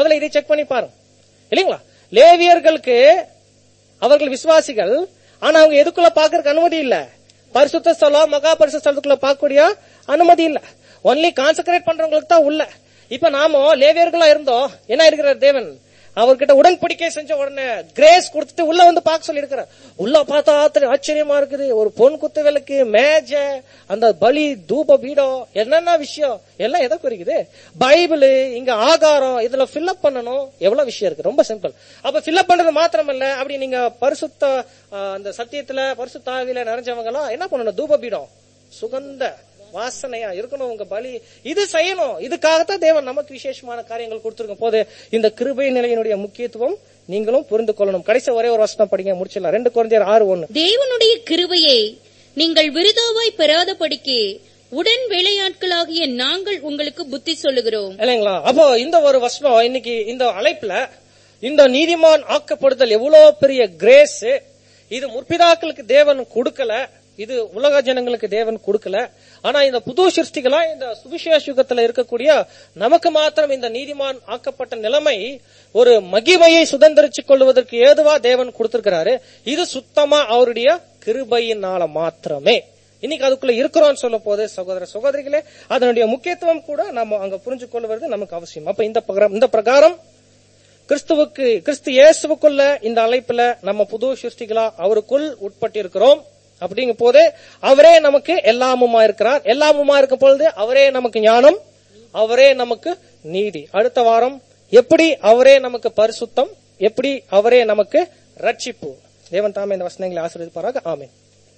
வேதாகமத்தில் இதை செக் பண்ணி பாருங்க இல்லைங்களா லேவியர்களுக்கு அவர்கள் விசுவாசிகள் ஆனா அவங்க எதுக்குள்ள பாக்குறதுக்கு அனுமதி இல்ல பரிசுத்த ஸ்தலம் மகா பரிசுத்த ஸ்தலத்துக்குள்ள பார்க்கக்கூடிய அனுமதி இல்ல ஒன்லி கான்சென்ட்ரேட் பண்றவங்களுக்கு தான் உள்ள இப்ப நாம லேவியர்களா இருந்தோம் என்ன இருக்கிறார் தேவன் அவர்கிட்ட உடன்படிக்கை செஞ்ச உடனே கிரேஸ் கொடுத்துட்டு உள்ள வந்து பார்க்க சொல்லி இருக்கிறார் உள்ள பார்த்தா ஆத்திர- ஆச்சரியமா இருக்குது ஒரு பொன் குத்து விளக்கு மேஜ அந்த பலி தூப பீடம் என்னென்ன விஷயம் எல்லாம் எதை குறிக்குது பைபிள் இங்க ஆகாரம் இதுல ஃபில்அப் பண்ணணும் எவ்வளவு விஷயம் இருக்கு ரொம்ப சிம்பிள் அப்ப ஃபில்அப் பண்றது மாத்திரம் இல்ல அப்படி நீங்க பரிசுத்த ஆ, அந்த சத்தியத்துல பரிசுத்த ஆவியில நிறைஞ்சவங்க எல்லாம் என்ன பண்ணணும் தூப பீடம் சுகந்த வாசனையா இருக்கணும் உங்க பலி இது செய்யணும் இதுக்காகத்தான் தேவன் நமக்கு விசேஷமான காரியங்கள் கொடுத்திருக்கும் போது இந்த கிருபை நிலையினுடைய முக்கியத்துவம் நீங்களும் புரிந்து கொள்ளணும் கடைசி ஒரே ஒரு வசனம் படிங்க முடிச்சிடலாம் ரெண்டு குழந்தையர் ஆறு ஒண்ணு தேவனுடைய கிருபையை நீங்கள் விருதாவாய் பெறாதபடிக்கு உடன் வேலையாட்களாகிய நாங்கள் உங்களுக்கு புத்தி சொல்லுகிறோம் இல்லைங்களா அப்போ இந்த ஒரு வசனம் இன்னைக்கு இந்த அழைப்புல இந்த நீதிமான் ஆக்கப்படுதல் எவ்வளவு பெரிய கிரேஸ் இது முற்பிதாக்களுக்கு தேவன் கொடுக்கல இது உலக ஜனங்களுக்கு தேவன் கொடுக்கல ஆனா இந்த புது சிருஷ்டிகளா இந்த சுவிசேஷ யுகத்துல இருக்கக்கூடிய நமக்கு மாத்திரம் இந்த நீதிமான் ஆக்கப்பட்ட நிலைமை ஒரு மகிமையை சுதந்திரிச்சுக் கொள்வதற்கு ஏதுவா தேவன் கொடுத்திருக்கிறாரு இது சுத்தமா அவருடைய கிருபையினால மாத்திரமே இன்னைக்கு அதுக்குள்ள இருக்கிறோம்னு சொல்ல போது சகோதர சகோதரிகளே அதனுடைய முக்கியத்துவம் கூட நம்ம அங்க புரிஞ்சு கொள்வது நமக்கு அவசியம் அப்ப இந்த பிரகாரம் இந்த பிரகாரம் கிறிஸ்துவுக்கு கிறிஸ்து இயேசுவுக்குள்ள இந்த அழைப்புல நம்ம புது சிருஷ்டிகளா அவருக்குள் உட்பட்டிருக்கிறோம் அப்படிங்கும் போது அவரே நமக்கு எல்லாமுமா இருக்கிறார் எல்லாமுமா இருக்கும் பொழுது அவரே நமக்கு ஞானம் அவரே நமக்கு நீதி அடுத்த வாரம் எப்படி அவரே நமக்கு பரிசுத்தம் எப்படி அவரே நமக்கு ரட்சிப்பு தேவன் தாமே இந்த வசனங்களை ஆசீர்வதிப்பாராக ஆமென்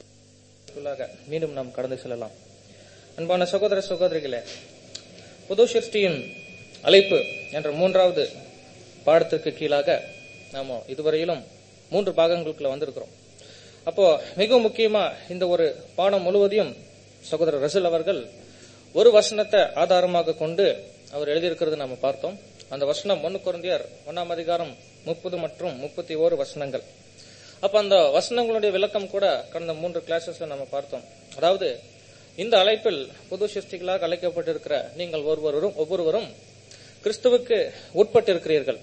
உள்ளாக மீண்டும் நாம் கடந்து செல்லலாம் அன்பான சகோதர சகோதரிகளே புது சிருஷ்டியின் அழைப்பு என்ற மூன்றாவது பாடத்திற்கு கீழாக நாம இதுவரையிலும் மூன்று பாகங்களுக்குள்ள வந்திருக்கிறோம் அப்போ மிக முக்கியமா இந்த ஒரு பாடம் முழுவதையும் சகோதரர் ரசல் அவர்கள் ஒரு வசனத்தை ஆதாரமாக கொண்டு அவர் எழுதியிருக்கிறது நாம பார்த்தோம் அந்த வசனம் ஒன்னு குழந்தையர் ஒன்னாம் அதிகாரம் முப்பது மற்றும் முப்பத்தி ஓரு வசனங்கள் அப்ப அந்த வசனங்களுடைய விளக்கம் கூட கடந்த மூன்று கிளாஸஸ்ல நம்ம பார்த்தோம் அதாவது இந்த அழைப்பில் புது சிருஷ்டிகளாக அழைக்கப்பட்டிருக்கிற நீங்கள் ஒருவரும் ஒவ்வொருவரும் கிறிஸ்துவுக்கு உட்பட்டிருக்கிறீர்கள்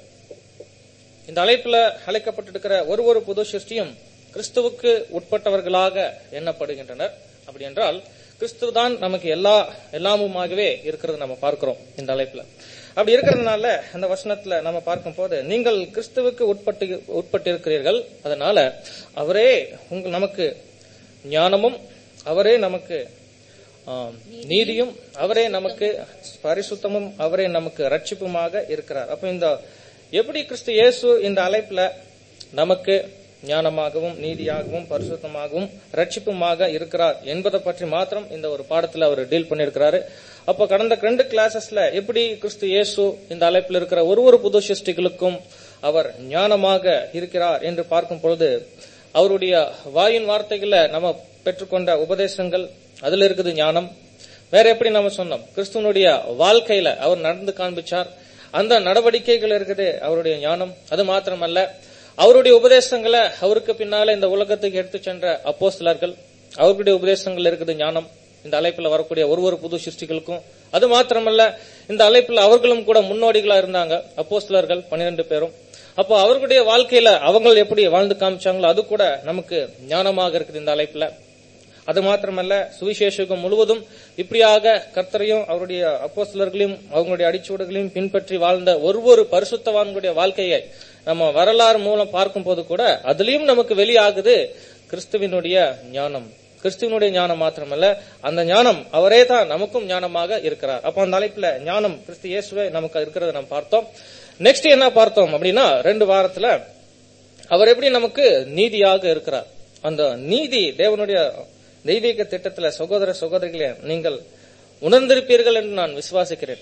இந்த அழைப்புல அழைக்கப்பட்டிருக்கிற ஒரு ஒரு புது சிருஷ்டியும் கிறிஸ்துவுக்கு உட்பட்டவர்களாக எண்ணப்படுகின்றனர் அப்படி என்றால் கிறிஸ்து தான் நமக்கு எல்லா எல்லாமுமாகவே இருக்கிறது நம்ம பார்க்கிறோம் இந்த அழைப்புல அப்படி இருக்கிறதுனால அந்த வசனத்துல நம்ம பார்க்கும் போது நீங்கள் கிறிஸ்துவுக்கு உட்பட்டு உட்பட்டிருக்கிறீர்கள் அதனால அவரே உங்க நமக்கு ஞானமும் அவரே நமக்கு ஆம், நீதியும் அவரே நமக்கு பரிசுத்தமும் அவரே நமக்கு ரட்சிப்புமாக இருக்கிறார் அப்ப இந்த எப்படி கிறிஸ்து இயேசு இந்த அழைப்புல நமக்கு ஞானமாகவும் நீதியாகவும் பரிசுத்தமாகவும் ரட்சிப்புமாக இருக்கிறார் என்பதை பற்றி மாத்திரம் இந்த ஒரு பாடத்துல அவர் டீல் பண்ணியிருக்கிறாரு அப்ப கடந்த ரெண்டு கிளாஸஸ்ல எப்படி கிறிஸ்து இயேசு இந்த அழைப்பில் இருக்கிற ஒரு ஒரு புது சிருஷ்டிகளுக்கும் அவர் ஞானமாக இருக்கிறார் என்று பார்க்கும் பொழுது அவருடைய வாயின் வார்த்தைகளை நம்ம பெற்றுக்கொண்ட உபதேசங்கள் அதுல இருக்குது ஞானம் வேற எப்படி நம்ம சொன்னோம் கிறிஸ்துவனுடைய வாழ்க்கையில அவர் நடந்து காண்பிச்சார் அந்த நடவடிக்கைகள் இருக்குது அவருடைய ஞானம் அது மாத்திரமல்ல அவருடைய உபதேசங்களை அவருக்கு பின்னால இந்த உலகத்துக்கு எடுத்து சென்ற அப்போஸ்தலர்கள் அவர்களுடைய உபதேசங்கள் இருக்குது ஞானம் இந்த அழைப்புல வரக்கூடிய ஒரு ஒரு புது சிருஷ்டிகளுக்கும் அது மாத்திரமல்ல இந்த அழைப்புல அவர்களும் கூட முன்னோடிகளா இருந்தாங்க அப்போஸ்தலர்கள் பன்னிரண்டு பேரும் அப்போ அவர்களுடைய வாழ்க்கையில அவங்க எப்படி வாழ்ந்து காமிச்சாங்களோ அது கூட நமக்கு ஞானமாக இருக்குது இந்த அழைப்புல அது மாத்திரமல்ல சுவிசேஷகம் முழுவதும் இப்படியாக கர்த்தரையும் அவருடைய அப்போஸ்தலர்களையும் அவங்களுடைய அடிச்சுவடுகளையும் பின்பற்றி வாழ்ந்த ஒரு ஒரு பரிசுத்தவான்களுடைய வாழ்க்கையை நம்ம வரலாறு மூலம் பார்க்கும் போது கூட அதுலயும் நமக்கு வெளியாகுது கிறிஸ்துவினுடைய ஞானம் கிறிஸ்துவனுடைய ஞானம் மாத்திரமல்ல அந்த ஞானம் அவரே தான் நமக்கும் ஞானமாக இருக்கிறார் அப்ப அந்த அழைப்புல ஞானம் கிறிஸ்து இயேசுவே நமக்கு இருக்கிறத நம்ம பார்த்தோம் நெக்ஸ்ட் என்ன பார்த்தோம் அப்படின்னா ரெண்டு வாரத்துல அவர் எப்படி நமக்கு நீதியாக இருக்கிறார் அந்த நீதி தேவனுடைய தெய்வீக திட்டத்துல சகோதர சகோதரிகளே நீங்கள் உணர்ந்திருப்பீர்கள் என்று நான் விசுவாசிக்கிறேன்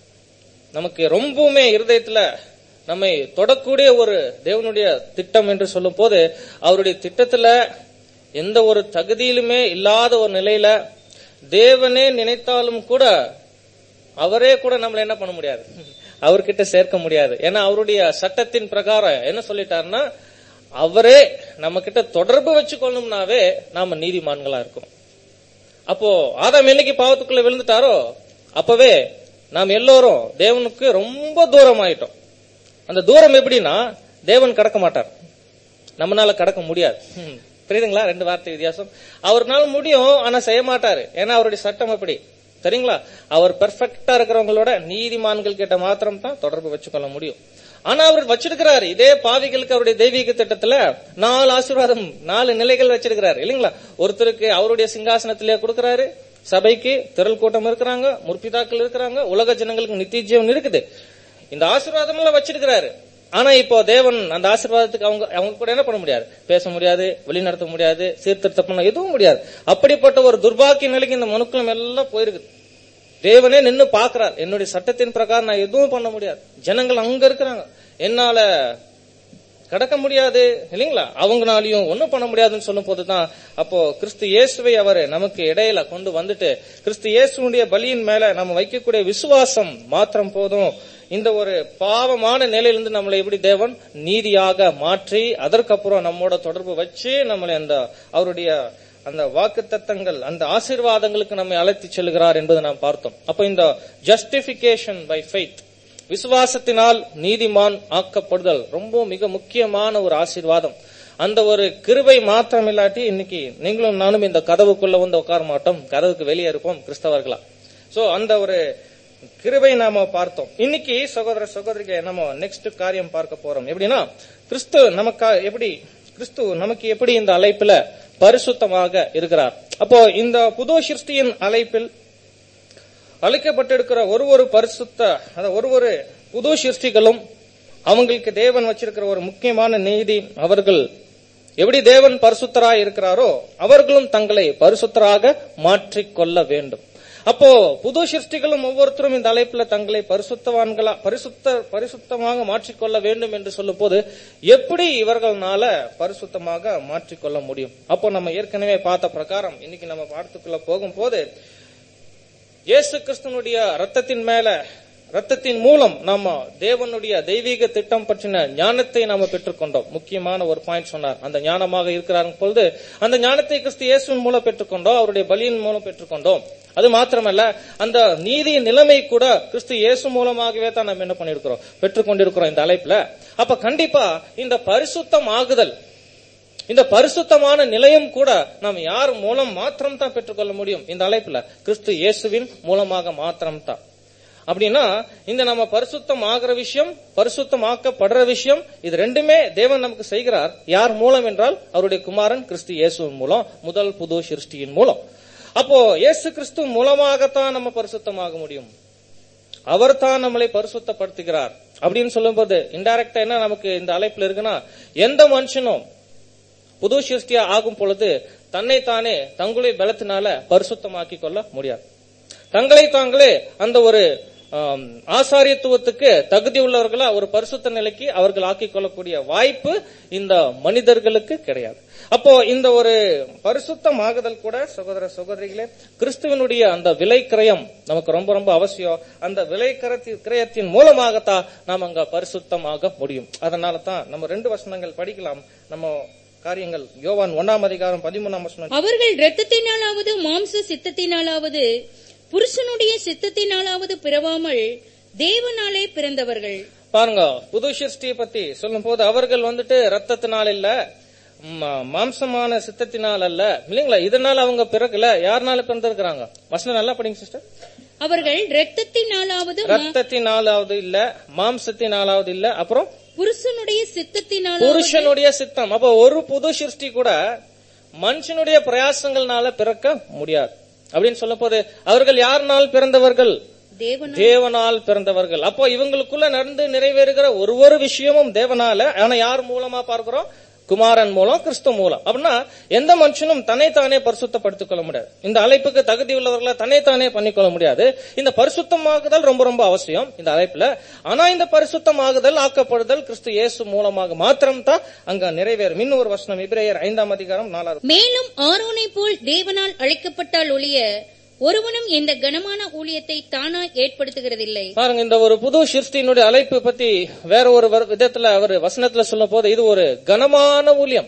நமக்கு ரொம்பவுமே இருதயத்துல நம்மை தொடக்கூடிய ஒரு தேவனுடைய திட்டம் என்று சொல்லும் போது அவருடைய திட்டத்துல எந்த ஒரு தகுதியிலுமே இல்லாத ஒரு நிலையில தேவனே நினைத்தாலும் கூட அவரே கூட நம்மள என்ன பண்ண முடியாது அவர்கிட்ட சேர்க்க முடியாது ஏன்னா அவருடைய சட்டத்தின் பிரகாரம் என்ன சொல்லிட்டாருன்னா அவரே நம்ம கிட்ட தொடர்பு வச்சுக்கொள்ளணும்னாவே நாம நீதிமான்களா இருக்கோம் அப்போ ஆதாம் என்னைக்கு பாவத்துக்குள்ள விழுந்துட்டாரோ அப்பவே நாம் எல்லோரும் தேவனுக்கு ரொம்ப தூரம் ஆயிட்டோம் அந்த தூரம் எப்படின்னா தேவன் கடக்க மாட்டார் நம்மனால கடக்க முடியாது ம். புரியுதுங்களா ரெண்டு வார்த்தை வித்தியாசம் அவர்னால முடியும் ஆனா செய்ய மாட்டாரு ஏன்னா அவருடைய சட்டம் அப்படி சரிங்களா அவர் பெர்ஃபெக்டா இருக்கிறவங்களோட நீதிமான்கள் கிட்ட மாத்திரம் தான் தொடர்பு வச்சுக்கொள்ள முடியும் ஆனா அவர் வச்சிருக்கிறாரு இதே பாவிகளுக்கு அவருடைய தெய்வீக திட்டத்துல நாலு ஆசீர்வாதம் நாலு நிலைகள் வச்சிருக்கிறாரு இல்லைங்களா ஒருத்தருக்கு அவருடைய சிங்காசனத்திலே கொடுக்கறாரு சபைக்கு திரள் கூட்டம் இருக்கிறாங்க முற்பிதாக்கள் இருக்கிறாங்க உலக ஜனங்களுக்கு நித்திய ஜீவன் இருக்குது இந்த ஆசீர்வாதம் எல்லாம் வச்சிருக்கிறாரு ஆனா இப்போ தேவன் அந்த ஆசீர்வாதத்துக்கு அவங்க அவங்க கூட என்ன பண்ண முடியாது பேச முடியாது வழி நடத்த முடியாது சீர்திருத்தம் பண்ண எதுவும் முடியாது அப்படிப்பட்ட ஒரு துர்பாக்கிய நிலைக்கு இந்த மனுக்களும் எல்லாம் போயிருக்குது தேவனே நின்னு பாக்குறார் என்னுடைய சட்டத்தின் பிரகாரம் நான் எதுவும் பண்ண முடியாது ஜனங்கள் அங்க இருக்கிறாங்க என்னால கடக்க முடியாது இல்லைங்களா அவங்கனாலையும் ஒண்ணும் பண்ண முடியாதுன்னு சொல்லும் போதுதான் அப்போ கிறிஸ்து இயேசுவை அவர் நமக்கு இடையில கொண்டு வந்துட்டு கிறிஸ்து இயேசுடைய பலியின் மேல நம்ம வைக்கக்கூடிய விசுவாசம் மாத்திரம் போதும் இந்த ஒரு பாவமான நிலையிலிருந்து நம்மளை எப்படி தேவன் நீதியாக மாற்றி அதற்கப்புறம் நம்மோட தொடர்பு வச்சு நம்மளை அந்த அவருடைய அந்த வாக்கு அந்த ஆசீர்வாதங்களுக்கு நம்மை அழைத்து செல்கிறார் என்பதை நாம் பார்த்தோம் அப்ப இந்த ஜஸ்டிபிகேஷன் பை ஃபெய்த் விசுவாசத்தினால் நீதிமான் ஆக்கப்படுதல் ரொம்ப மிக முக்கியமான ஒரு ஆசீர்வாதம் அந்த ஒரு கிருபை மாத்திரம் இல்லாட்டி இன்னைக்கு நீங்களும் நானும் இந்த கதவுக்குள்ள வந்து உட்கார மாட்டோம் கதவுக்கு வெளியே இருப்போம் கிறிஸ்தவர்களா சோ அந்த ஒரு கிருபை நாம பார்த்தோம் இன்னைக்கு சகோதர சகோதரிக்கு நம்ம நெக்ஸ்ட் காரியம் பார்க்க போறோம் எப்படின்னா கிறிஸ்து நமக்கா எப்படி கிறிஸ்து நமக்கு எப்படி இந்த அழைப்புல பரிசுத்தமாக இருக்கிறார் அப்போ இந்த புது சிருஷ்டியின் அழைப்பில் அழைக்கப்பட்டிருக்கிற ஒரு ஒரு பரிசுத்த அந்த ஒரு ஒரு புது சிருஷ்டிகளும் அவங்களுக்கு தேவன் வச்சிருக்கிற ஒரு முக்கியமான நீதி அவர்கள் எப்படி தேவன் பரிசுத்தராய் இருக்கிறாரோ அவர்களும் தங்களை பரிசுத்தராக மாற்றிக்கொள்ள வேண்டும் அப்போ புது சிருஷ்டிகளும் ஒவ்வொருத்தரும் இந்த அழைப்புல தங்களை பரிசுத்தவான்களா பரிசுத்த பரிசுத்தமாக மாற்றிக்கொள்ள வேண்டும் என்று சொல்லும் போது எப்படி இவர்களால பரிசுத்தமாக மாற்றிக்கொள்ள முடியும் அப்போ நம்ம ஏற்கனவே பார்த்த பிரகாரம் இன்னைக்கு நம்ம பாடத்துக்குள்ள போகும்போது இயேசு கிறிஸ்துனுடைய ரத்தத்தின் மேல ரத்தத்தின் மூலம் நாம தேவனுடைய தெய்வீக திட்டம் பற்றின ஞானத்தை நாம பெற்றுக்கொண்டோம் முக்கியமான ஒரு பாயிண்ட் சொன்னார் அந்த ஞானமாக இருக்கிறார் பொழுது அந்த ஞானத்தை கிறிஸ்து இயேசுவின் மூலம் பெற்றுக்கொண்டோம் அவருடைய பலியின் மூலம் பெற்றுக்கொண்டோம் அது மாத்திரமல்ல அந்த நீதி நிலைமை கூட கிறிஸ்து இயேசு மூலமாகவே தான் நம்ம என்ன பண்ணிருக்கிறோம் பெற்றுக்கொண்டிருக்கிறோம் இந்த அழைப்புல அப்ப கண்டிப்பா இந்த பரிசுத்தம் ஆகுதல் இந்த பரிசுத்தமான நிலையம் கூட நாம் யார் மூலம் மாத்திரம் தான் பெற்றுக்கொள்ள முடியும் இந்த அழைப்புல கிறிஸ்து இயேசுவின் மூலமாக மாத்திரம் தான் அப்படின்னா இந்த நம்ம பரிசுத்தம் ஆகிற விஷயம் பரிசுத்தம் ஆக்கப்படுற விஷயம் இது ரெண்டுமே தேவன் நமக்கு செய்கிறார் யார் மூலம் என்றால் அவருடைய குமாரன் கிறிஸ்து இயேசுவின் மூலம் முதல் புது சிருஷ்டியின் மூலம் அப்போ இயேசு கிறிஸ்து மூலமாகத்தான் நம்ம பரிசுத்தமாக முடியும் அவர் தான் நம்மளை பரிசுத்தப்படுத்துகிறார் அப்படின்னு சொல்லும்போது இன்டைரக்டா என்ன நமக்கு இந்த அழைப்புல இருக்குன்னா எந்த மனுஷனும் புது சிருஷ்டியா ஆகும் பொழுது தன்னை தானே தங்களுடைய பலத்தினால பரிசுத்தமாக்கி கொள்ள முடியாது தங்களை தாங்களே அந்த ஒரு ஆம், ஆசாரியத்துவத்துக்கு தகுதி உள்ளவர்களா ஒரு பரிசுத்த நிலைக்கு அவர்கள் ஆக்கிக் கொள்ளக்கூடிய வாய்ப்பு இந்த மனிதர்களுக்கு கிடையாது அப்போ இந்த ஒரு பரிசுத்தமாகுதல் கூட சகோதர சகோதரிகளே கிறிஸ்துவனுடைய அந்த விலை கிரயம் நமக்கு ரொம்ப ரொம்ப அவசியம் அந்த விலை கிரயத்தி- கிரயத்தின் மூலமாகத்தான் நாம் அங்க பரிசுத்தமாக முடியும் அதனால தான் நம்ம ரெண்டு வசனங்கள் படிக்கலாம் நம்ம காரியங்கள் யோவான் ஒன்னாம் அதிகாரம் பதிமூணாம் வசனம் அவர்கள் இரத்தத்தினாலாவது மாம்ச சித்தத்தினாலாவது புருஷனுடைய சித்தத்தினாலாவது பிறவாமல் தேவனாலே பிறந்தவர்கள் பாருங்க புது சிருஷ்டியை பத்தி சொல்லும் போது அவர்கள் வந்துட்டு ரத்தத்தினால் இல்ல ம- மாம்சமான சித்தத்தினால் அல்ல இல்லைங்களா இதனால அவங்க பிறக்கல யாருனால பிறந்திருக்கிறாங்க வசனம் நல்லா படிங்க சிஸ்டர் அவர்கள் இரத்தத்தினாலாவது மா- ரத்தத்தினாலாவது இல்ல மாம்சத்தினாலாவது இல்ல அப்புறம் புருஷனுடைய சித்தத்தினாலாவது புருஷனுடைய சித்தம் அப்ப ஒரு புது சிருஷ்டி கூட மனுஷனுடைய பிரயாசங்கள்னால பிறக்க முடியாது அப்படின்னு சொல்லும் போது அவர்கள் யாருனால் பிறந்தவர்கள் தேவனா தேவனால் பிறந்தவர்கள் அப்போ இவங்களுக்குள்ள நடந்து நிறைவேறுகிற ஒரு ஒரு விஷயமும் தேவனால ஆனா யார் மூலமா பார்க்கிறோம் குமாரன் மூலம் கிறிஸ்து மூலம் அப்படின்னா எந்த மனுஷனும் தன்னைத்தானே பரிசுத்தப்படுத்திக் கொள்ள முடியாது இந்த அழைப்புக்கு தகுதி உள்ளவர்களை தன்னைத்தானே பண்ணிக்கொள்ள முடியாது இந்த பரிசுத்தமாகுதல் ரொம்ப ரொம்ப அவசியம் இந்த அழைப்புல ஆனா இந்த பரிசுத்தமாகுதல் ஆக்கப்படுதல் கிறிஸ்து இயேசு மூலமாக மாத்திரம் தான் அங்க நிறைவேறும் இன்னும் ஒரு வசனம் இப்ரேயர் ஐந்தாம் அதிகாரம் நாலாவது மேலும் ஆரோனை போல் தேவனால் அழைக்கப்பட்டால் ஒழிய ஒருவனும் இந்த கனமான ஊழியத்தை தானாய் ஏற்படுத்துகிறதில்லை பாருங்க இந்த ஒரு புது சிருஷ்டியினுடைய அழைப்பு பத்தி வேற ஒரு வரு- விதத்துல அவர் வசனத்துல சொல்லும் போது இது ஒரு கனமான ஊழியம்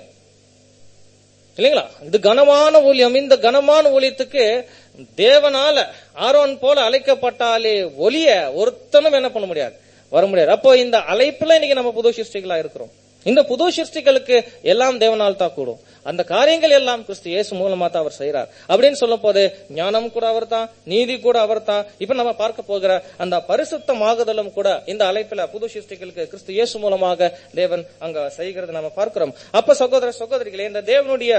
இல்லைங்களா இது கனமான ஊழியம் இந்த கனமான ஊழியத்துக்கு தேவனால ஆரோன் போல அழைக்கப்பட்டாலே ஒளிய ஒருத்தனும் என்ன பண்ண முடியாது வர முடியாது அப்போ இந்த அழைப்புல இன்னைக்கு நம்ம புது சிருஷ்டிகளா இருக்கிறோம் இந்த புது சிருஷ்டிகளுக்கு எல்லாம் தேவனால் தான் கூடும் அந்த காரியங்கள் எல்லாம் கிறிஸ்து இயேசு மூலமா தான் அவர் செய்யறார் அப்படின்னு சொல்லும் போது ஞானம் கூட அவர் தான் நீதி கூட அவர் தான் இப்ப நம்ம பார்க்க போகிற அந்த பரிசுத்தமாகுதலும் கூட இந்த அழைப்புல புது சிருஷ்டிகளுக்கு கிறிஸ்து இயேசு மூலமாக தேவன் அங்க செய்கிறது நம்ம பார்க்கிறோம் அப்ப சகோதர சகோதரிகளே இந்த தேவனுடைய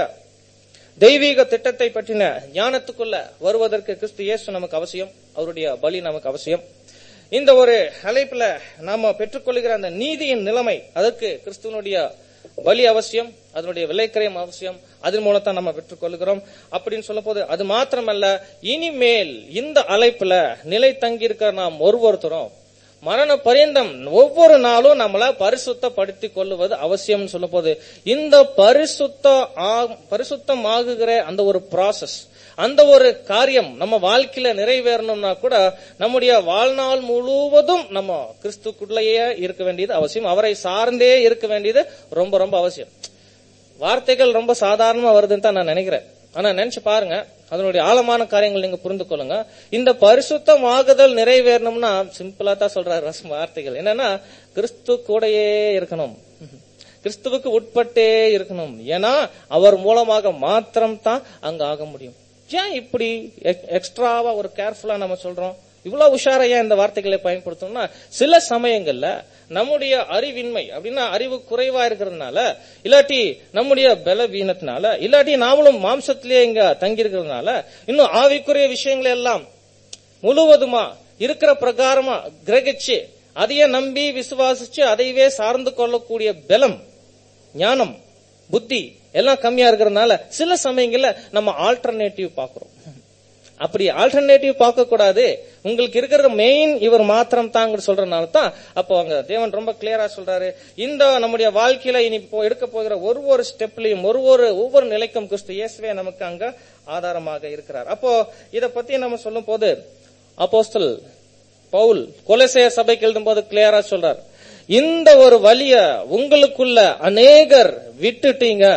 தெய்வீக திட்டத்தை பற்றின ஞானத்துக்குள்ள வருவதற்கு கிறிஸ்து இயேசு நமக்கு அவசியம் அவருடைய பலி நமக்கு அவசியம் இந்த ஒரு அழைப்புல நாம பெற்றுக்கொள்கிற அந்த நீதியின் நிலைமை அதற்கு கிறிஸ்துவனுடைய பலி அவசியம் அதனுடைய விலைக்கரையும் அவசியம் அதன் மூலம் தான் நம்ம பெற்றுக்கொள்கிறோம் அப்படின்னு சொல்லும் போது அது மாத்திரமல்ல இனிமேல் இந்த அழைப்புல நிலை தங்கி இருக்கிற நாம் ஒருவொருத்தரும் மரண பரியந்தம் ஒவ்வொரு நாளும் நம்மள பரிசுத்தப்படுத்திக் கொள்ளுவது அவசியம் சொல்லும் போது இந்த பரிசுத்த ஆ- பரிசுத்தமாகுகிற அந்த ஒரு ப்ராசஸ் அந்த ஒரு காரியம் நம்ம வாழ்க்கையில நிறைவேறணும்னா கூட நம்முடைய வாழ்நாள் முழுவதும் நம்ம கிறிஸ்துக்குள்ளேயே இருக்க வேண்டியது அவசியம் அவரை சார்ந்தே இருக்க வேண்டியது ரொம்ப ரொம்ப அவசியம் வார்த்தைகள் ரொம்ப சாதாரணமா வருதுன்னு தான் நான் நினைக்கிறேன் ஆனா நினைச்சு பாருங்க அதனுடைய ஆழமான காரியங்கள் நீங்க புரிந்து கொள்ளுங்க இந்த பரிசுத்தமாகுதல் நிறைவேறணும்னா சிம்பிளா தான் சொல்றாரு ரசம் வார்த்தைகள் என்னன்னா கிறிஸ்து கூடயே இருக்கணும் கிறிஸ்துவுக்கு உட்பட்டே இருக்கணும் ஏன்னா அவர் மூலமாக மாத்திரம் தான் அங்க ஆக முடியும் ஏன் இப்படி எக்ஸ்ட்ராவா ஒரு கேர்ஃபுல்லா நம்ம சொல்றோம் இவ்வளவு உஷாரா ஏன் இந்த வார்த்தைகளை பயன்படுத்தணும்னா சில சமயங்கள்ல நம்முடைய அறிவின்மை அப்படின்னா அறிவு குறைவா இருக்கிறதுனால இல்லாட்டி நம்முடைய பலவீனத்தினால இல்லாட்டி நாமளும் மாம்சத்திலேயே இங்க தங்கி இருக்கிறதுனால இன்னும் ஆவிக்குரிய விஷயங்களை எல்லாம் முழுவதுமா இருக்கிற பிரகாரமா கிரகிச்சு அதையே நம்பி விசுவாசிச்சு அதையவே சார்ந்து கொள்ளக்கூடிய பலம் ஞானம் புத்தி எல்லாம் கம்மியா இருக்கிறதுனால சில சமயங்கள்ல நம்ம ஆல்டர்னேட்டிவ் பாக்குறோம் அப்படி ஆல்டர்னேட்டிவ் பார்க்க கூடாது உங்களுக்கு இருக்கிற மெயின் இவர் மாத்திரம் தாங்க சொல்றதுனால தான் அப்போ அங்க தேவன் ரொம்ப கிளியரா சொல்றாரு இந்த நம்முடைய வாழ்க்கையில இனி இப்போ எடுக்க போகிற ஒரு ஒரு ஸ்டெப்லயும் ஒரு ஒரு ஒவ்வொரு நிலைக்கும் கிறிஸ்து இயேசுவே நமக்கு அங்க ஆதாரமாக இருக்கிறார் அப்போ இத பத்தி நம்ம சொல்லும் போது அப்போஸ்தல் பவுல் கொலசேய சபைக்கு எழுதும் போது கிளியரா சொல்றார் இந்த ஒரு வழிய உங்களுக்குள்ள அநேகர் விட்டுட்டீங்க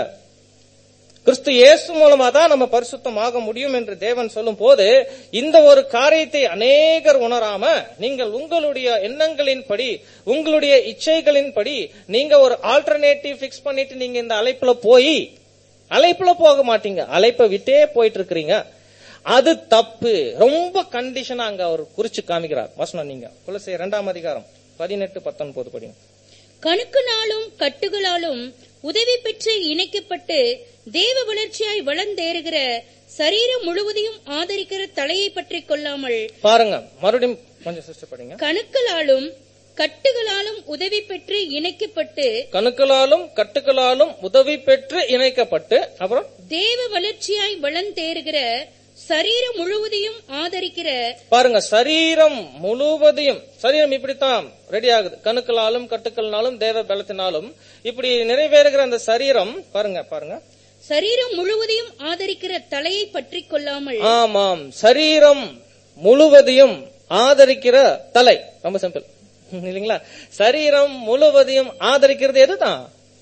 கிறிஸ்து இயேசு மூலமா தான் நம்ம பரிசுத்தமாக முடியும் என்று தேவன் சொல்லும் போது இந்த ஒரு காரியத்தை அநேகர் உணராம நீங்கள் உங்களுடைய எண்ணங்களின்படி உங்களுடைய இச்சைகளின்படி நீங்க ஒரு ஆல்டர்னேட்டிவ் பிக்ஸ் பண்ணிட்டு நீங்க இந்த அழைப்புல போய் அழைப்புல போக மாட்டீங்க அழைப்பை விட்டே போயிட்டு இருக்கிறீங்க அது தப்பு ரொம்ப கண்டிஷனா அங்க அவர் குறிச்சு காமிக்கிறார் வசனம் நீங்க குலசை இரண்டாம் அதிகாரம் பதினெட்டு பத்தொன்பது படிங்க கணுக்குனாலும் கட்டுகளாலும் உதவி பெற்று இணைக்கப்பட்டு தேவ வளர்ச்சியாய் வளர்ந்தேறுகிற சரீரம் முழுவதையும் ஆதரிக்கிற தலையை பற்றிக் கொள்ளாமல் பாருங்க மறுபடியும் கொஞ்சம் சிஸ்டர் படிங்க கணுக்களாலும் கட்டுகளாலும் உதவி பெற்று இணைக்கப்பட்டு கணுக்களாலும் கட்டுக்களாலும் உதவி பெற்று இணைக்கப்பட்டு அப்புறம் தேவ வளர்ச்சியாய் வளர்ந்தேறுகிற சரீரம் முழுவதையும் ஆதரிக்கிற பாருங்க சரீரம் முழுவதையும் சரீரம் இப்படித்தான் ரெடி ஆகுது கணுக்களாலும் கட்டுக்கள்னாலும் தேவ பலத்தினாலும் இப்படி நிறைவேறுகிற அந்த சரீரம் பாருங்க பாருங்க சரீரம் முழுவதையும் ஆதரிக்கிற தலையை பற்றிக் கொள்ளாமல் ஆமாம் சரீரம் முழுவதையும் ஆதரிக்கிற தலை ரொம்ப சிம்பிள் இல்லைங்களா சரீரம் முழுவதையும் ஆதரிக்கிறது எதுதான்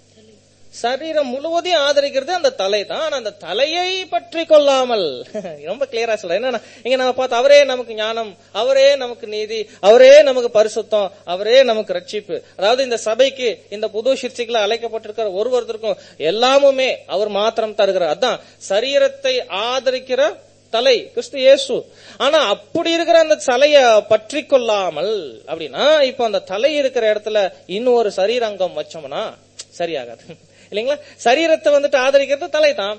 சரீரம் முழுவதையும் ஆதரிக்கிறது அந்த தலை தான் ஆனா அந்த தலையை பற்றி கொள்ளாமல் ரொம்ப கிளியரா சொல்றேன் என்னன்னா இங்க நம்ம பார்த்து அவரே நமக்கு ஞானம் அவரே நமக்கு நீதி அவரே நமக்கு பரிசுத்தம் அவரே நமக்கு ரட்சிப்பு அதாவது இந்த சபைக்கு இந்த புது சிற்சிகளை அழைக்கப்பட்டிருக்கிற ஒருவருத்தருக்கும் எல்லாமுமே அவர் மாத்திரம் தருகிறார் அதான் சரீரத்தை ஆதரிக்கிற தலை கிறிஸ்து இயேசு ஆனா அப்படி இருக்கிற அந்த தலைய பற்றி கொள்ளாமல் அப்படின்னா இப்ப அந்த தலை இருக்கிற இடத்துல இன்னும் ஒரு சரீரங்கம் வச்சோம்னா சரியாகாது இல்லைங்களா சரீரத்தை வந்துட்டு ஆதரிக்கிறது தலை தான்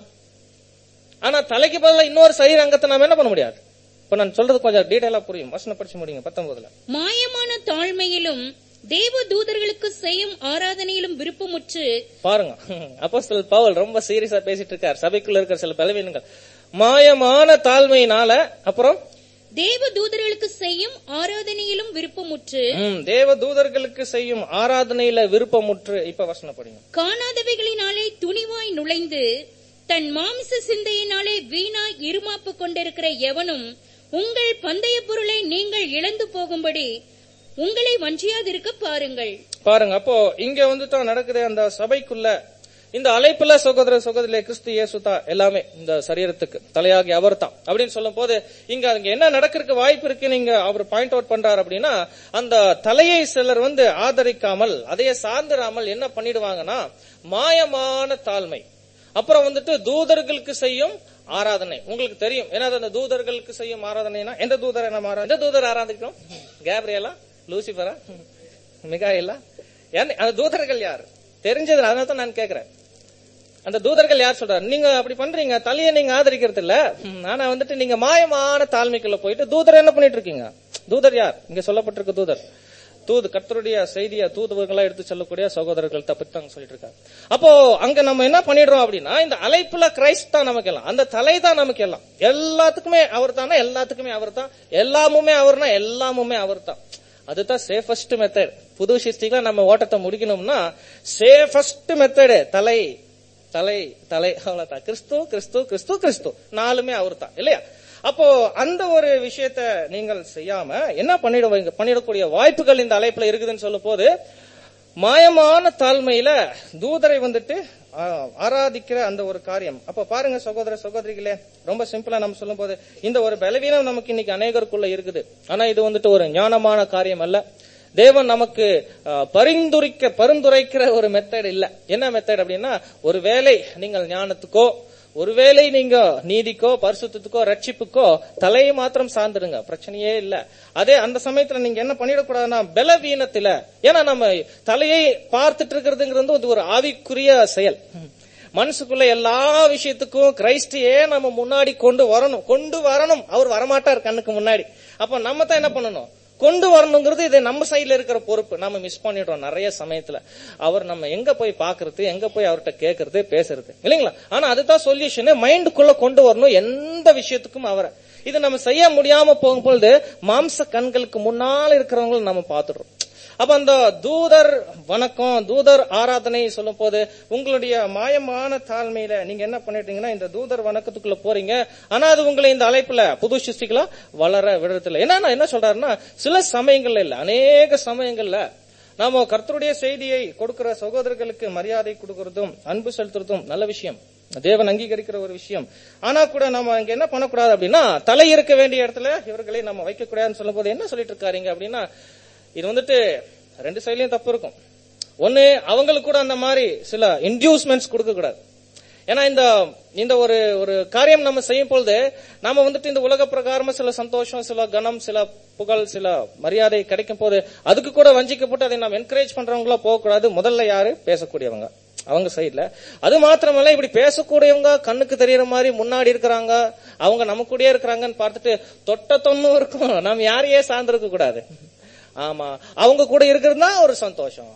ஆனா தலைக்கு பதிலா இன்னொரு சரீர அங்கத்தை நாம என்ன பண்ண முடியாது இப்ப நான் சொல்றது கொஞ்சம் டீடைலா புரியும் வசனம் படிச்சு முடியுங்க பத்தொன்பதுல மாயமான தாழ்மையிலும் தேவ தூதர்களுக்கு செய்யும் ஆராதனையிலும் விருப்பமுற்று பாருங்க அப்போஸ்தலர் பவுல் ரொம்ப சீரியஸா பேசிட்டு இருக்கார் சபைக்குள்ள இருக்கிற சில பலவீனங்கள் மாயமான தாழ்மையினால அப்புறம் தேவ தூதர்களுக்கு செய்யும் ஆராதனையிலும் விருப்பமுற்று ம், தேவ தூதர்களுக்கு செய்யும் ஆராதனையில விருப்பமுற்று இப்ப வசனம் படிங்க காணாதவைகளினாலே துணிவாய் நுழைந்து தன் மாமிச சிந்தையினாலே வீணாய் இருமாப்பு கொண்டிருக்கிற எவனும் உங்கள் பந்தய பொருளை நீங்கள் இழந்து போகும்படி உங்களை வஞ்சியாதிருக்க பாருங்கள் பாருங்க அப்போ இங்க வந்து தான் நடக்குது அந்த சபைக்குள்ள இந்த அழைப்புல சகோதர சகோதரிலே கிறிஸ்து இயேசு தான் எல்லாமே இந்த சரீரத்துக்கு தலையாகி அவர் தான் அப்படின்னு சொல்லும் போது இங்க அங்க என்ன நடக்கிறதுக்கு வாய்ப்பு இருக்கு நீங்க அவர் பாயிண்ட் அவுட் பண்றாரு அப்படின்னா அந்த தலையை சிலர் வந்து ஆதரிக்காமல் அதையே சார்ந்திராமல் என்ன பண்ணிடுவாங்கன்னா மாயமான தாழ்மை அப்புறம் வந்துட்டு தூதர்களுக்கு செய்யும் ஆராதனை உங்களுக்கு தெரியும் ஏன்னா அந்த தூதர்களுக்கு செய்யும் ஆராதனைனா எந்த தூதரை நம்ம ஆரா- எந்த தூதர் ஆராதிக்கிறோம் கேப்ரியலா லூசிபரா மிகாயிலா ஏன் அந்த தூதர்கள் யார் தெரிஞ்சது அதனால தான் நான் கேக்குறேன் அந்த தூதர்கள் யார் சொல்றாரு நீங்க அப்படி பண்றீங்க தலையை நீங்க ஆதரிக்கிறது இல்ல ம், ஆனா வந்துட்டு நீங்க மாயமான தாழ்மைக்குள்ள போயிட்டு தூதர் என்ன பண்ணிட்டு இருக்கீங்க தூதர் யார் இங்க சொல்லப்பட்டிருக்க தூதர் தூது கர்த்தருடைய செய்தியை தூதுவர்களா எடுத்து சொல்லக்கூடிய சகோதரர்கள் தப்பித்தாங்க சொல்லிட்டு இருக்காங்க அப்போ அங்க நம்ம என்ன பண்ணிடுறோம் அப்படின்னா இந்த அழைப்புல கிரைஸ்ட் தான் நமக்கு எல்லாம் அந்த தலை தான் நமக்கு எல்லாம் எல்லாத்துக்குமே அவர் தானே எல்லாத்துக்குமே அவர் தான் எல்லாமுமே அவர்னா எல்லாமுமே அவர் தான் அதுதான் சேஃபஸ்ட் மெத்தட் புது சிருஷ்டிகளை நம்ம ஓட்டத்தை முடிக்கணும்னா சேஃபஸ்ட் மெத்தடு தலை தலை தலை அவ்வளவுதான் கிறிஸ்து கிறிஸ்து கிறிஸ்து கிறிஸ்து நாலுமே அவர் தான் இல்லையா அப்போ அந்த ஒரு விஷயத்த நீங்கள் செய்யாம என்ன பண்ணிடுவீங்க பண்ணிடக்கூடிய வாய்ப்புகள் இந்த அழைப்புல இருக்குதுன்னு சொல்லும் போது மாயமான தாழ்மையில தூதரை வந்துட்டு ஆ, ஆராதிக்கிற அந்த ஒரு காரியம் அப்ப பாருங்க சகோதர சகோதரிகளே ரொம்ப சிம்பிளா நம்ம சொல்லும் போது இந்த ஒரு பலவீனம் நமக்கு இன்னைக்கு அநேகருக்குள்ள இருக்குது ஆனா இது வந்துட்டு ஒரு ஞானமான காரியம் அல்ல தேவன் நமக்கு ஆ, பரிந்துரைக்க பரிந்துரைக்கிற ஒரு மெத்தட் இல்ல என்ன மெத்தட் அப்படின்னா ஒருவேளை நீங்கள் ஞானத்துக்கோ ஒருவேளை நீங்க நீதிக்கோ பரிசுத்தத்துக்கோ ரட்சிப்புக்கோ தலையை மாத்திரம் சார்ந்துடுங்க பிரச்சனையே இல்ல அதே அந்த சமயத்துல நீங்க என்ன பண்ணிடக்கூடாதுன்னா பலவீனத்துல ஏன்னா நம்ம தலையை பார்த்துட்டு இருக்கிறதுங்கிறது வந்து ஒரு ஆவிக்குரிய செயல் மனசுக்குள்ள எல்லா விஷயத்துக்கும் கிரைஸ்டையே நம்ம முன்னாடி கொண்டு வரணும் கொண்டு வரணும் அவர் வரமாட்டார் கண்ணுக்கு முன்னாடி அப்ப நம்ம தான் என்ன பண்ணணும் கொண்டு வரணுங்கிறது இது நம்ம சைடுல இருக்கிற பொறுப்பு நம்ம மிஸ் பண்ணிடுறோம் நிறைய சமயத்துல அவர் நம்ம எங்க போய் பாக்குறது எங்க போய் அவர்கிட்ட கேட்கறது பேசுறது இல்லைங்களா ஆனா அதுதான் சொல்யூஷன் மைண்டுக்குள்ள கொண்டு வரணும் எந்த விஷயத்துக்கும் அவரை இது நம்ம செய்ய முடியாம போகும்பொழுது மாம்ச கண்களுக்கு முன்னால் இருக்கிறவங்களை நம்ம பாத்துடுறோம் அப்ப அந்த தூதர் வணக்கம் தூதர் ஆராதனை சொல்லும் போது உங்களுடைய மாயமான தாழ்மையில நீங்க என்ன பண்ணிட்டீங்கன்னா இந்த தூதர் வணக்கத்துக்குள்ள போறீங்க ஆனா அது உங்களை இந்த அழைப்புல புது சிருஷ்டிகளா வளர விடுறதில்ல என்ன என்ன சொல்றாருன்னா சில சமயங்கள்ல இல்ல அநேக சமயங்கள்ல நாம கர்த்தருடைய செய்தியை கொடுக்கிற சகோதரர்களுக்கு மரியாதை கொடுக்கறதும் அன்பு செலுத்துறதும் நல்ல விஷயம் தேவன் அங்கீகரிக்கிற ஒரு விஷயம் ஆனா கூட நம்ம அங்க என்ன பண்ணக்கூடாது அப்படின்னா தலை இருக்க வேண்டிய இடத்துல இவர்களை நம்ம வைக்க கூடாதுன்னு சொல்லும் போது என்ன சொல்லிட்டு இருக்காருங்க அப்படின்னா இது வந்துட்டு ரெண்டு சைட்லயும் தப்பு இருக்கும் ஒண்ணு அவங்களுக்கு கூட அந்த மாதிரி சில இன்டியூஸ்மெண்ட்ஸ் கொடுக்க கூடாது ஏன்னா இந்த இந்த ஒரு ஒரு காரியம் நம்ம செய்யும் பொழுது நாம வந்துட்டு இந்த உலக பிரகாரமா சில சந்தோஷம் சில கனம் சில புகழ் சில மரியாதை கிடைக்கும் போது அதுக்கு கூட வஞ்சிக்கப்பட்டு அதை நம்ம என்கரேஜ் பண்றவங்களா போகக்கூடாது முதல்ல யாரு பேசக்கூடியவங்க அவங்க சைடுல அது மாத்திரமல்ல இப்படி பேசக்கூடியவங்க கண்ணுக்கு தெரியற மாதிரி முன்னாடி இருக்கிறாங்க அவங்க நம்ம கூடயே இருக்கிறாங்கன்னு பார்த்துட்டு தொட்ட தொண்ணும் இருக்கும் நம்ம யாரையே சார்ந்திருக்க கூடாது ஆமா அவங்க கூட இருக்கிறது தான் ஒரு சந்தோஷம்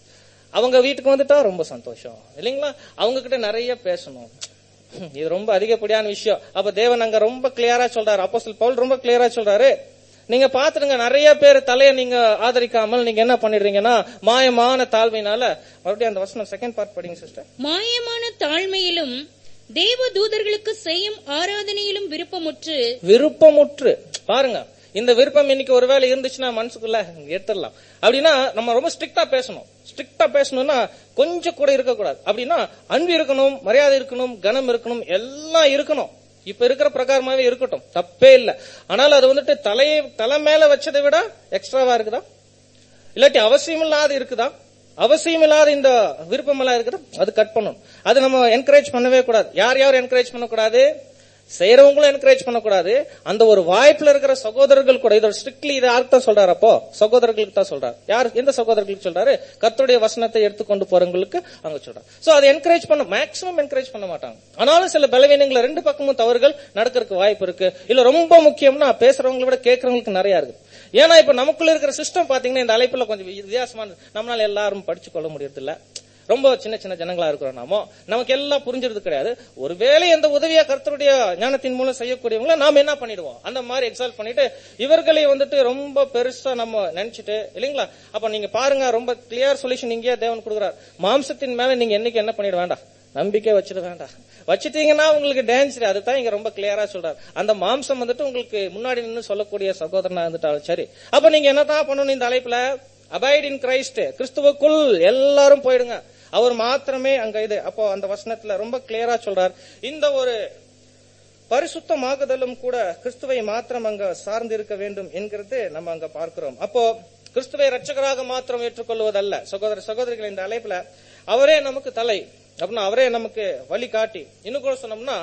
அவங்க வீட்டுக்கு வந்துட்டா ரொம்ப சந்தோஷம் இல்லைங்களா அவங்க கிட்ட நிறைய பேசணும் இது ரொம்ப அதிகப்படியான விஷயம் அப்ப தேவன் அங்க ரொம்ப கிளியரா சொல்றாரு அப்போஸ்தலர் பவுல் ரொம்ப கிளியரா சொல்றாரு நீங்க பாத்துருங்க நிறைய பேர் தலைய நீங்க ஆதரிக்காமல் நீங்க என்ன பண்ணிடுறீங்கன்னா மாயமான தாழ்மையினால மறுபடியும் அந்த வசனம் செகண்ட் பார்ட் படிங்க சிஸ்டர் மாயமான தாழ்மையிலும் தேவ தூதர்களுக்கு செய்யும் ஆராதனையிலும் விருப்பமுற்று விருப்பமுற்று பாருங்க இந்த விருப்பம் இன்னைக்கு ஒருவேளை இருந்துச்சுன்னா மனசுக்குள்ள எடுத்துடலாம் அப்படின்னா நம்ம ரொம்ப ஸ்ட்ரிக்டா பேசணும் ஸ்ட்ரிக்டா பேசணும்னா கொஞ்சம் கூட இருக்கக்கூடாது அப்படின்னா அன்பு இருக்கணும் மரியாதை இருக்கணும் கனம் இருக்கணும் எல்லாம் இருக்கணும் இப்ப இருக்கிற பிரகாரமாவே இருக்கட்டும் தப்பே இல்ல ஆனால் அது வந்துட்டு தலையை தலை மேல வச்சதை விட எக்ஸ்ட்ராவா இருக்குதா இல்லாட்டி அவசியம் இல்லாத இருக்குதா அவசியம் இல்லாத இந்த விருப்பம் எல்லாம் இருக்குதா அது கட் பண்ணணும் அது நம்ம என்கரேஜ் பண்ணவே கூடாது யார் யார் என்கரேஜ் பண்ணக்கூடாது செய்யறவங்களும் என்கரேஜ் பண்ணக்கூடாது அந்த ஒரு வாய்ப்புல இருக்கிற சகோதரர்கள் கூட இதோட ஸ்ட்ரிக்ட்லி இதை யாருக்கு தான் சொல்றாரு அப்போ சகோதரர்களுக்கு தான் சொல்றாரு யார் எந்த சகோதரர்களுக்கு சொல்றாரு கர்த்தருடைய வசனத்தை எடுத்துக்கொண்டு போறவங்களுக்கு அங்க சொல்றாரு சோ அதை என்கரேஜ் பண்ண மேக்ஸிமம் என்கரேஜ் பண்ண மாட்டாங்க ஆனாலும் சில பலவீனங்களை ரெண்டு பக்கமும் தவறுகள் நடக்கிறதுக்கு வாய்ப்பு இருக்கு இல்ல ரொம்ப முக்கியம்னா பேசுறவங்களை விட கேட்கறவங்களுக்கு நிறைய இருக்கு ஏன்னா இப்ப நமக்குள்ள இருக்கிற சிஸ்டம் பாத்தீங்கன்னா இந்த அழைப்புல கொஞ்சம் வித்தியாசமானது நம்மளால எல்லாரும் படிச்சு கொள்ள முடியறது இல்ல ரொம்ப சின்ன சின்ன ஜனங்களா இருக்கிறோம் நாமோ நமக்கு எல்லாம் புரிஞ்சிருது கிடையாது ஒருவேளை எந்த உதவியா கர்த்தருடைய ஞானத்தின் மூலம் செய்யக்கூடியவங்கள நாம என்ன பண்ணிடுவோம் அந்த மாதிரி எக்ஸால்ட் பண்ணிட்டு இவர்களை வந்துட்டு ரொம்ப பெருசா நம்ம நினைச்சிட்டு இல்லைங்களா அப்ப நீங்க பாருங்க ரொம்ப கிளியர் சொல்யூஷன் இங்கேயே தேவன் கொடுக்குறாரு மாம்சத்தின் மேல நீங்க என்னைக்கு என்ன பண்ணிட வேண்டாம் நம்பிக்கை வச்சிட வேண்டாம் வச்சிட்டீங்கன்னா உங்களுக்கு டேஞ்சர் அதுதான் இங்க ரொம்ப கிளியரா சொல்றாரு அந்த மாம்சம் வந்துட்டு உங்களுக்கு முன்னாடி நின்று சொல்லக்கூடிய சகோதரனா இருந்துட்டாலும் சரி அப்ப நீங்க என்னதான் பண்ணணும் இந்த அழைப்புல அபைட் இன் கிரைஸ்ட் கிறிஸ்துவுக்குள் எல்லாரும் போயிடுங்க அவர் மாத்திரமே அங்க இது அப்போ அந்த வசனத்துல ரொம்ப கிளியரா சொல்றார் இந்த ஒரு பரிசுத்தமாகுதலும் கூட கிறிஸ்துவை மாத்திரம் அங்க சார்ந்து இருக்க வேண்டும் என்கிறது நம்ம அங்க பார்க்கிறோம் அப்போ கிறிஸ்துவை ரட்சகராக மாத்திரம் ஏற்றுக்கொள்வதல்ல சகோதர சகோதரிகள் இந்த அழைப்புல அவரே நமக்கு தலை அப்படின்னா அவரே நமக்கு வழி காட்டி இன்னும் கூட சொன்னோம்னா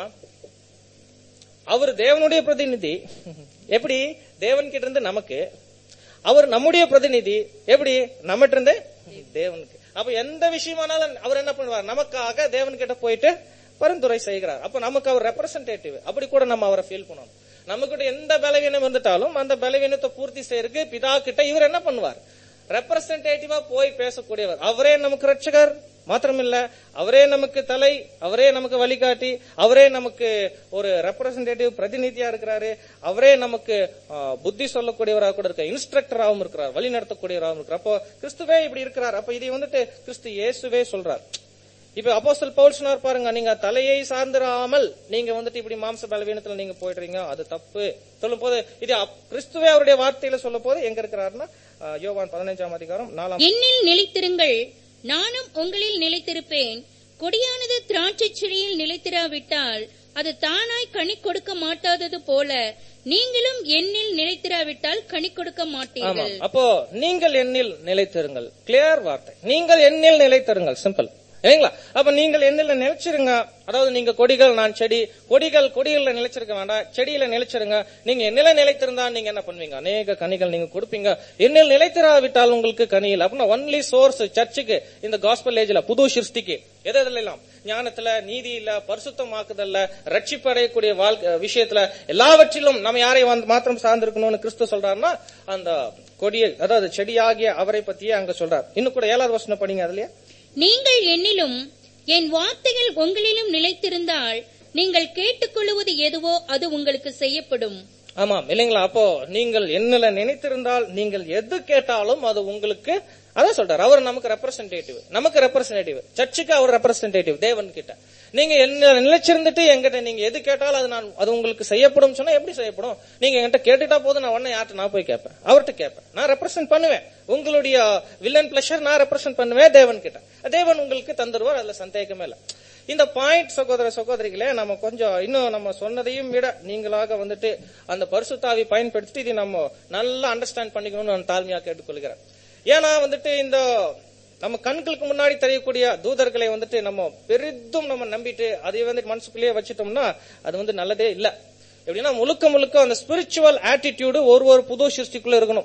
அவர் தேவனுடைய பிரதிநிதி எப்படி தேவன் கிட்ட இருந்து நமக்கு அவர் நம்முடைய பிரதிநிதி எப்படி நம்மகிட்ட இருந்து தேவனுக்கு அப்ப எந்த விஷயமானாலும் அவர் என்ன பண்ணுவார் நமக்காக தேவன் கிட்ட போயிட்டு பரிந்துரை செய்கிறார் அப்ப நமக்கு அவர் ரெப்ரசன்டேட்டிவ் அப்படி கூட நம்ம அவரை ஃபீல் பண்ணணும் நமக்கிட்ட எந்த பலவீனம் வந்துட்டாலும் அந்த பலவீனத்தை பூர்த்தி செய்யறதுக்கு பிதா கிட்ட இவர் என்ன பண்ணுவார் ரெப்ரசன்டேட்டிவா போய் பேசக்கூடியவர் அவரே நமக்கு ரட்சகர் மாத்திரமில்ல அவரே நமக்கு தலை அவரே நமக்கு வழிகாட்டி அவரே நமக்கு ஒரு ரெப்ரசன்டேட்டிவ் பிரதிநிதியா இருக்கிறாரு அவரே நமக்கு ஆ, புத்தி சொல்லக்கூடியவராக கூட இருக்க இன்ஸ்ட்ரக்டராகவும் இருக்கிறார் வழி நடத்தக்கூடியவராகவும் இருக்கிறார் அப்போ கிறிஸ்துவே இப்படி இருக்கிறார் அப்ப இதை வந்துட்டு கிறிஸ்து இயேசுவே சொல்றார் இப்ப அப்போஸ்தல் பவுல் சொன்னார் பாருங்க நீங்க தலையை சார்ந்திராமல் நீங்க வந்துட்டு இப்படி மாம்ச பலவீனத்துல நீங்க போயிடுறீங்க அது தப்பு சொல்லும் போது இது அப்- கிறிஸ்துவே அவருடைய வார்த்தையில சொல்லும் போது எங்க இருக்கிறாருன்னா ஆ, யோவான் பதினைஞ்சாம் அதிகாரம் நாலாம் என்னில் நிலைத்திருங்கள் நானும் உங்களில் நிலைத்திருப்பேன் கொடியானது திராட்சைச் செடியில் நிலைத்திராவிட்டால் அது தானாய் கனி கொடுக்க மாட்டாதது போல நீங்களும் என்னில் நிலைத்திராவிட்டால் கனி கொடுக்க ஆமா மாட்டீர்கள் அப்போ நீங்கள் எண்ணில் நிலைத்திருங்கள் கிளியர் வார்த்தை நீங்கள் எண்ணில் நிலைத்திருங்கள் சிம்பிள் இல்லைங்களா அப்ப நீங்கள் எண்ணில் நிலைச்சிருங்க அதாவது நீங்க கொடிகள் நான் செடி கொடிகள் கொடிகள்ல நிலைச்சிருக்க வேண்டாம் செடியில நிலைச்சிருங்க நீங்க எண்ணில நிலைத்திருந்தா நீங்க என்ன பண்ணுவீங்க அநேக கனிகள் நீங்க கொடுப்பீங்க எண்ணில் நிலைத்திராவிட்டால் உங்களுக்கு கனியில் அப்படின்னா ஒன்லி சோர்ஸ் சர்ச்சுக்கு இந்த காஸ்பல் ஏஜ்ல புது சிருஷ்டிக்கு எது எதுல எல்லாம் ஞானத்துல நீதியில பரிசுத்தமாக்குதல்ல ரட்சிப்பு அடையக்கூடிய வாழ்க்கை விஷயத்துல எல்லாவற்றிலும் நம்ம யாரை வந்து மாத்திரம் சார்ந்திருக்கணும்னு கிறிஸ்து சொல்றாருன்னா அந்த கொடியை அதாவது செடியாகிய அவரை பத்தியே அங்க சொல்றார் இன்னும் கூட ஏழாவது வசனம் படிங்க அதுலயே நீங்கள் என்னிலும் என் வார்த்தைகள் உங்களிலும் நிலைத்திருந்தால் நீங்கள் கேட்டுக்கொள்வது எதுவோ அது உங்களுக்கு செய்யப்படும் ஆமாம் இல்லைங்களா அப்போ நீங்கள் என்னல நினைத்திருந்தால் நீங்கள் எது கேட்டாலும் அது உங்களுக்கு அதான் சொல்றாரு அவர் நமக்கு ரெப்ரசன்டேட்டிவ் நமக்கு ரெப்ரசன்டேட்டிவ் சர்ச்சுக்கு அவர் ரெப்ரசன்டேட்டிவ் தேவன் கிட்ட நீங்க என்ன நிலைச்சிருந்துட்டு எங்கிட்ட நீங்க எது கேட்டாலும் அது நான் அது உங்களுக்கு செய்யப்படும் சொன்னா எப்படி செய்யப்படும் நீங்க என்கிட்ட கேட்டுட்டா போதும் நான் உடனே யார்கிட்ட நான் போய் கேட்பேன் அவர்கிட்ட கேட்பேன் நான் ரெப்ரசென்ட் பண்ணுவேன் உங்களுடைய வில்லன் பிளஷர் நான் ரெப்ரசென்ட் பண்ணுவேன் தேவன் கிட்ட தேவன் உங்களுக்கு தந்துருவார் அதுல சந்தேகமே இல்லை இந்த பாயிண்ட் சகோதர சகோதரிகளே நம்ம கொஞ்சம் இன்னும் நம்ம சொன்னதையும் விட நீங்களாக வந்துட்டு அந்த பரிசுத்தாவி பயன்படுத்திட்டு இதை நம்ம நல்லா அண்டர்ஸ்டாண்ட் பண்ணிக்கணும்னு நான் தாழ்மையா கேட்டுக்கொள்கிறேன் ஏன்னா வந்துட்டு இந்த நம்ம கண்களுக்கு முன்னாடி தெரியக்கூடிய தூதர்களை வந்துட்டு நம்ம பெரிதும் நம்ம நம்பிட்டு அதை வந்து மனசுக்குள்ளேயே வச்சிட்டோம்னா அது வந்து நல்லதே இல்ல எப்படின்னா முழுக்க முழுக்க அந்த ஸ்பிரிச்சுவல் ஆட்டிடியூடு ஒரு ஒரு புது சிருஷ்டிக்குள்ள இருக்கணும்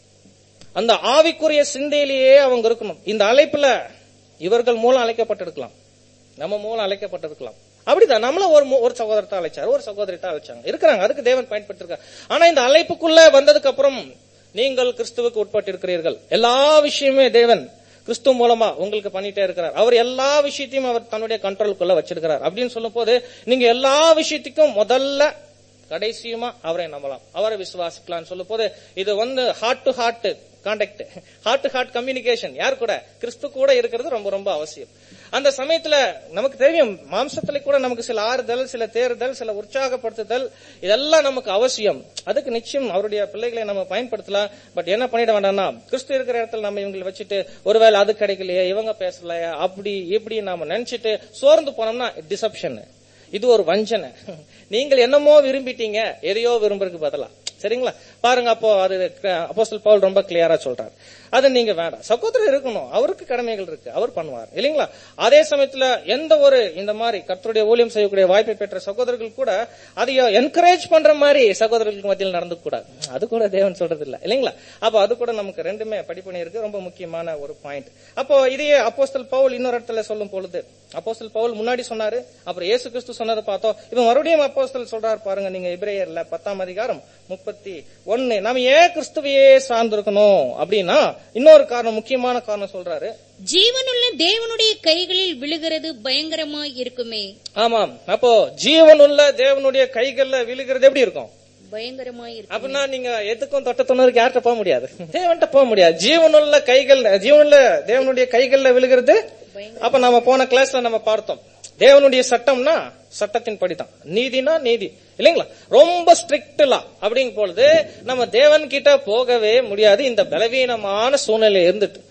அந்த ஆவிக்குரிய சிந்தையிலேயே அவங்க இருக்கணும் இந்த அழைப்புல இவர்கள் மூலம் அழைக்கப்பட்டிருக்கலாம் நம்ம மூலம் அழைக்கப்பட்டிருக்கலாம் அப்படிதான் நம்மள ஒரு மு- ஒரு சகோதரத்தை அழைச்சார் ஒரு சகோதரித்தை அழைச்சாங்க இருக்கிறாங்க அதுக்கு தேவன் பயன்படுத்திருக்கார் ஆனா இந்த அழைப்புக்குள்ள வந்ததுக்கு அப்புறம் நீங்கள் கிறிஸ்துவுக்கு உட்பட்டிருக்கிறீர்கள் எல்லா விஷயமே தேவன் கிறிஸ்து மூலமா உங்களுக்கு பண்ணிட்டே இருக்கிறார் அவர் எல்லா விஷயத்தையும் அவர் தன்னுடைய கண்ட்ரோலுக்குள்ள வச்சிருக்கிறார் அப்படின்னு சொல்லும் போது நீங்க எல்லா விஷயத்துக்கும் முதல்ல கடைசியுமா அவரை நம்பலாம் அவரை விசுவாசிக்கலாம்னு சொல்லும் போது இது வந்து heart to heart contact heart to heart communication யார் கூட கிறிஸ்து கூட இருக்கிறது ரொம்ப ரொம்ப அவசியம் அந்த சமயத்துல நமக்கு தெரியும் மாம்சத்துல கூட நமக்கு சில ஆறுதல் சில தேறுதல் சில உற்சாகப்படுத்துதல் இதெல்லாம் நமக்கு அவசியம் அதுக்கு நிச்சயம் அவருடைய பிள்ளைகளை நம்ம பயன்படுத்தலாம் பட் என்ன பண்ணிட வேண்டாம்னா கிறிஸ்து இருக்கிற இடத்துல நம்ம இவங்களை வச்சுட்டு ஒருவேளை அது கிடைக்கலையே இவங்க பேசலையா அப்படி இப்படி நாம நினைச்சிட்டு சோர்ந்து போனோம்னா டிசப்ஷன் இது ஒரு வஞ்சனை நீங்கள் என்னமோ விரும்பிட்டீங்க எதையோ விரும்புறதுக்கு பதிலா சரிங்களா பாருங்க அப்போ அது அப்போஸ்தலர் பவுல் ரொம்ப கிளியரா சொல்றாரு அது நீங்க வேண்டாம் சகோதரர் இருக்கணும் அவருக்கு கடமைகள் இருக்கு அவர் பண்ணுவார் இல்லைங்களா அதே சமயத்துல எந்த ஒரு இந்த மாதிரி கர்த்தருடைய ஊழியம் செய்யக்கூடிய வாய்ப்பை பெற்ற சகோதரர்கள் கூட அதை என்கரேஜ் பண்ற மாதிரி சகோதரர்களுக்கு மத்தியில் நடந்து கூடாது அது கூட தேவன் சொல்றது இல்ல இல்லைங்களா அப்போ அது கூட நமக்கு ரெண்டுமே படிப்பணி இருக்கு ரொம்ப முக்கியமான ஒரு பாயிண்ட் அப்போ இதையே அப்போஸ்தல் பவுல் இன்னொரு இடத்துல சொல்லும் பொழுது அப்போஸ்தல் பவுல் முன்னாடி சொன்னாரு அப்புறம் இயேசு கிறிஸ்து சொன்னதை பார்த்தோம் இப்ப மறுபடியும் அப்போஸ்தல் சொல்றாரு பாருங்க நீங்க இப்ரேயர்ல பத்தாம் அதிகாரம் முப்பத்தி ஒன்னு நாம ஏன் கிறிஸ்துவையே சார்ந்திருக்கணும் அப்படின்னா இன்னொரு காரணம் முக்கியமான காரணம் சொல்றாரு ஜீவனுள்ள தேவனுடைய கைகளில் விழுகிறது பயங்கரமாய் இருக்குமே ஆமாம் அப்போ ஜீவனுள்ள தேவனுடைய கைகள்ல விழுகிறது எப்படி இருக்கும் பயங்கரமாய் இருக்கும் அப்படின்னா நீங்க எதுக்கும் தொட்ட தொண்ணூறுக்கு யார்கிட்ட போக முடியாது தேவன்கிட்ட போக முடியாது ஜீவனுள்ள கைகள் ஜீவனுள்ள தேவனுடைய கைகள்ல விழுகிறது அப்ப நம்ம போன கிளாஸ்ல நம்ம பார்த்தோம் தேவனுடைய சட்டம்னா சட்டத்தின் படிதான் நீதினா நீதி இல்லைங்களா ரொம்ப ஸ்ட்ரிக்ட்லா அப்படிங்கும் பொழுது நம்ம தேவன் கிட்ட போகவே முடியாது இந்த பலவீனமான சூழ்நிலை இருந்துட்டு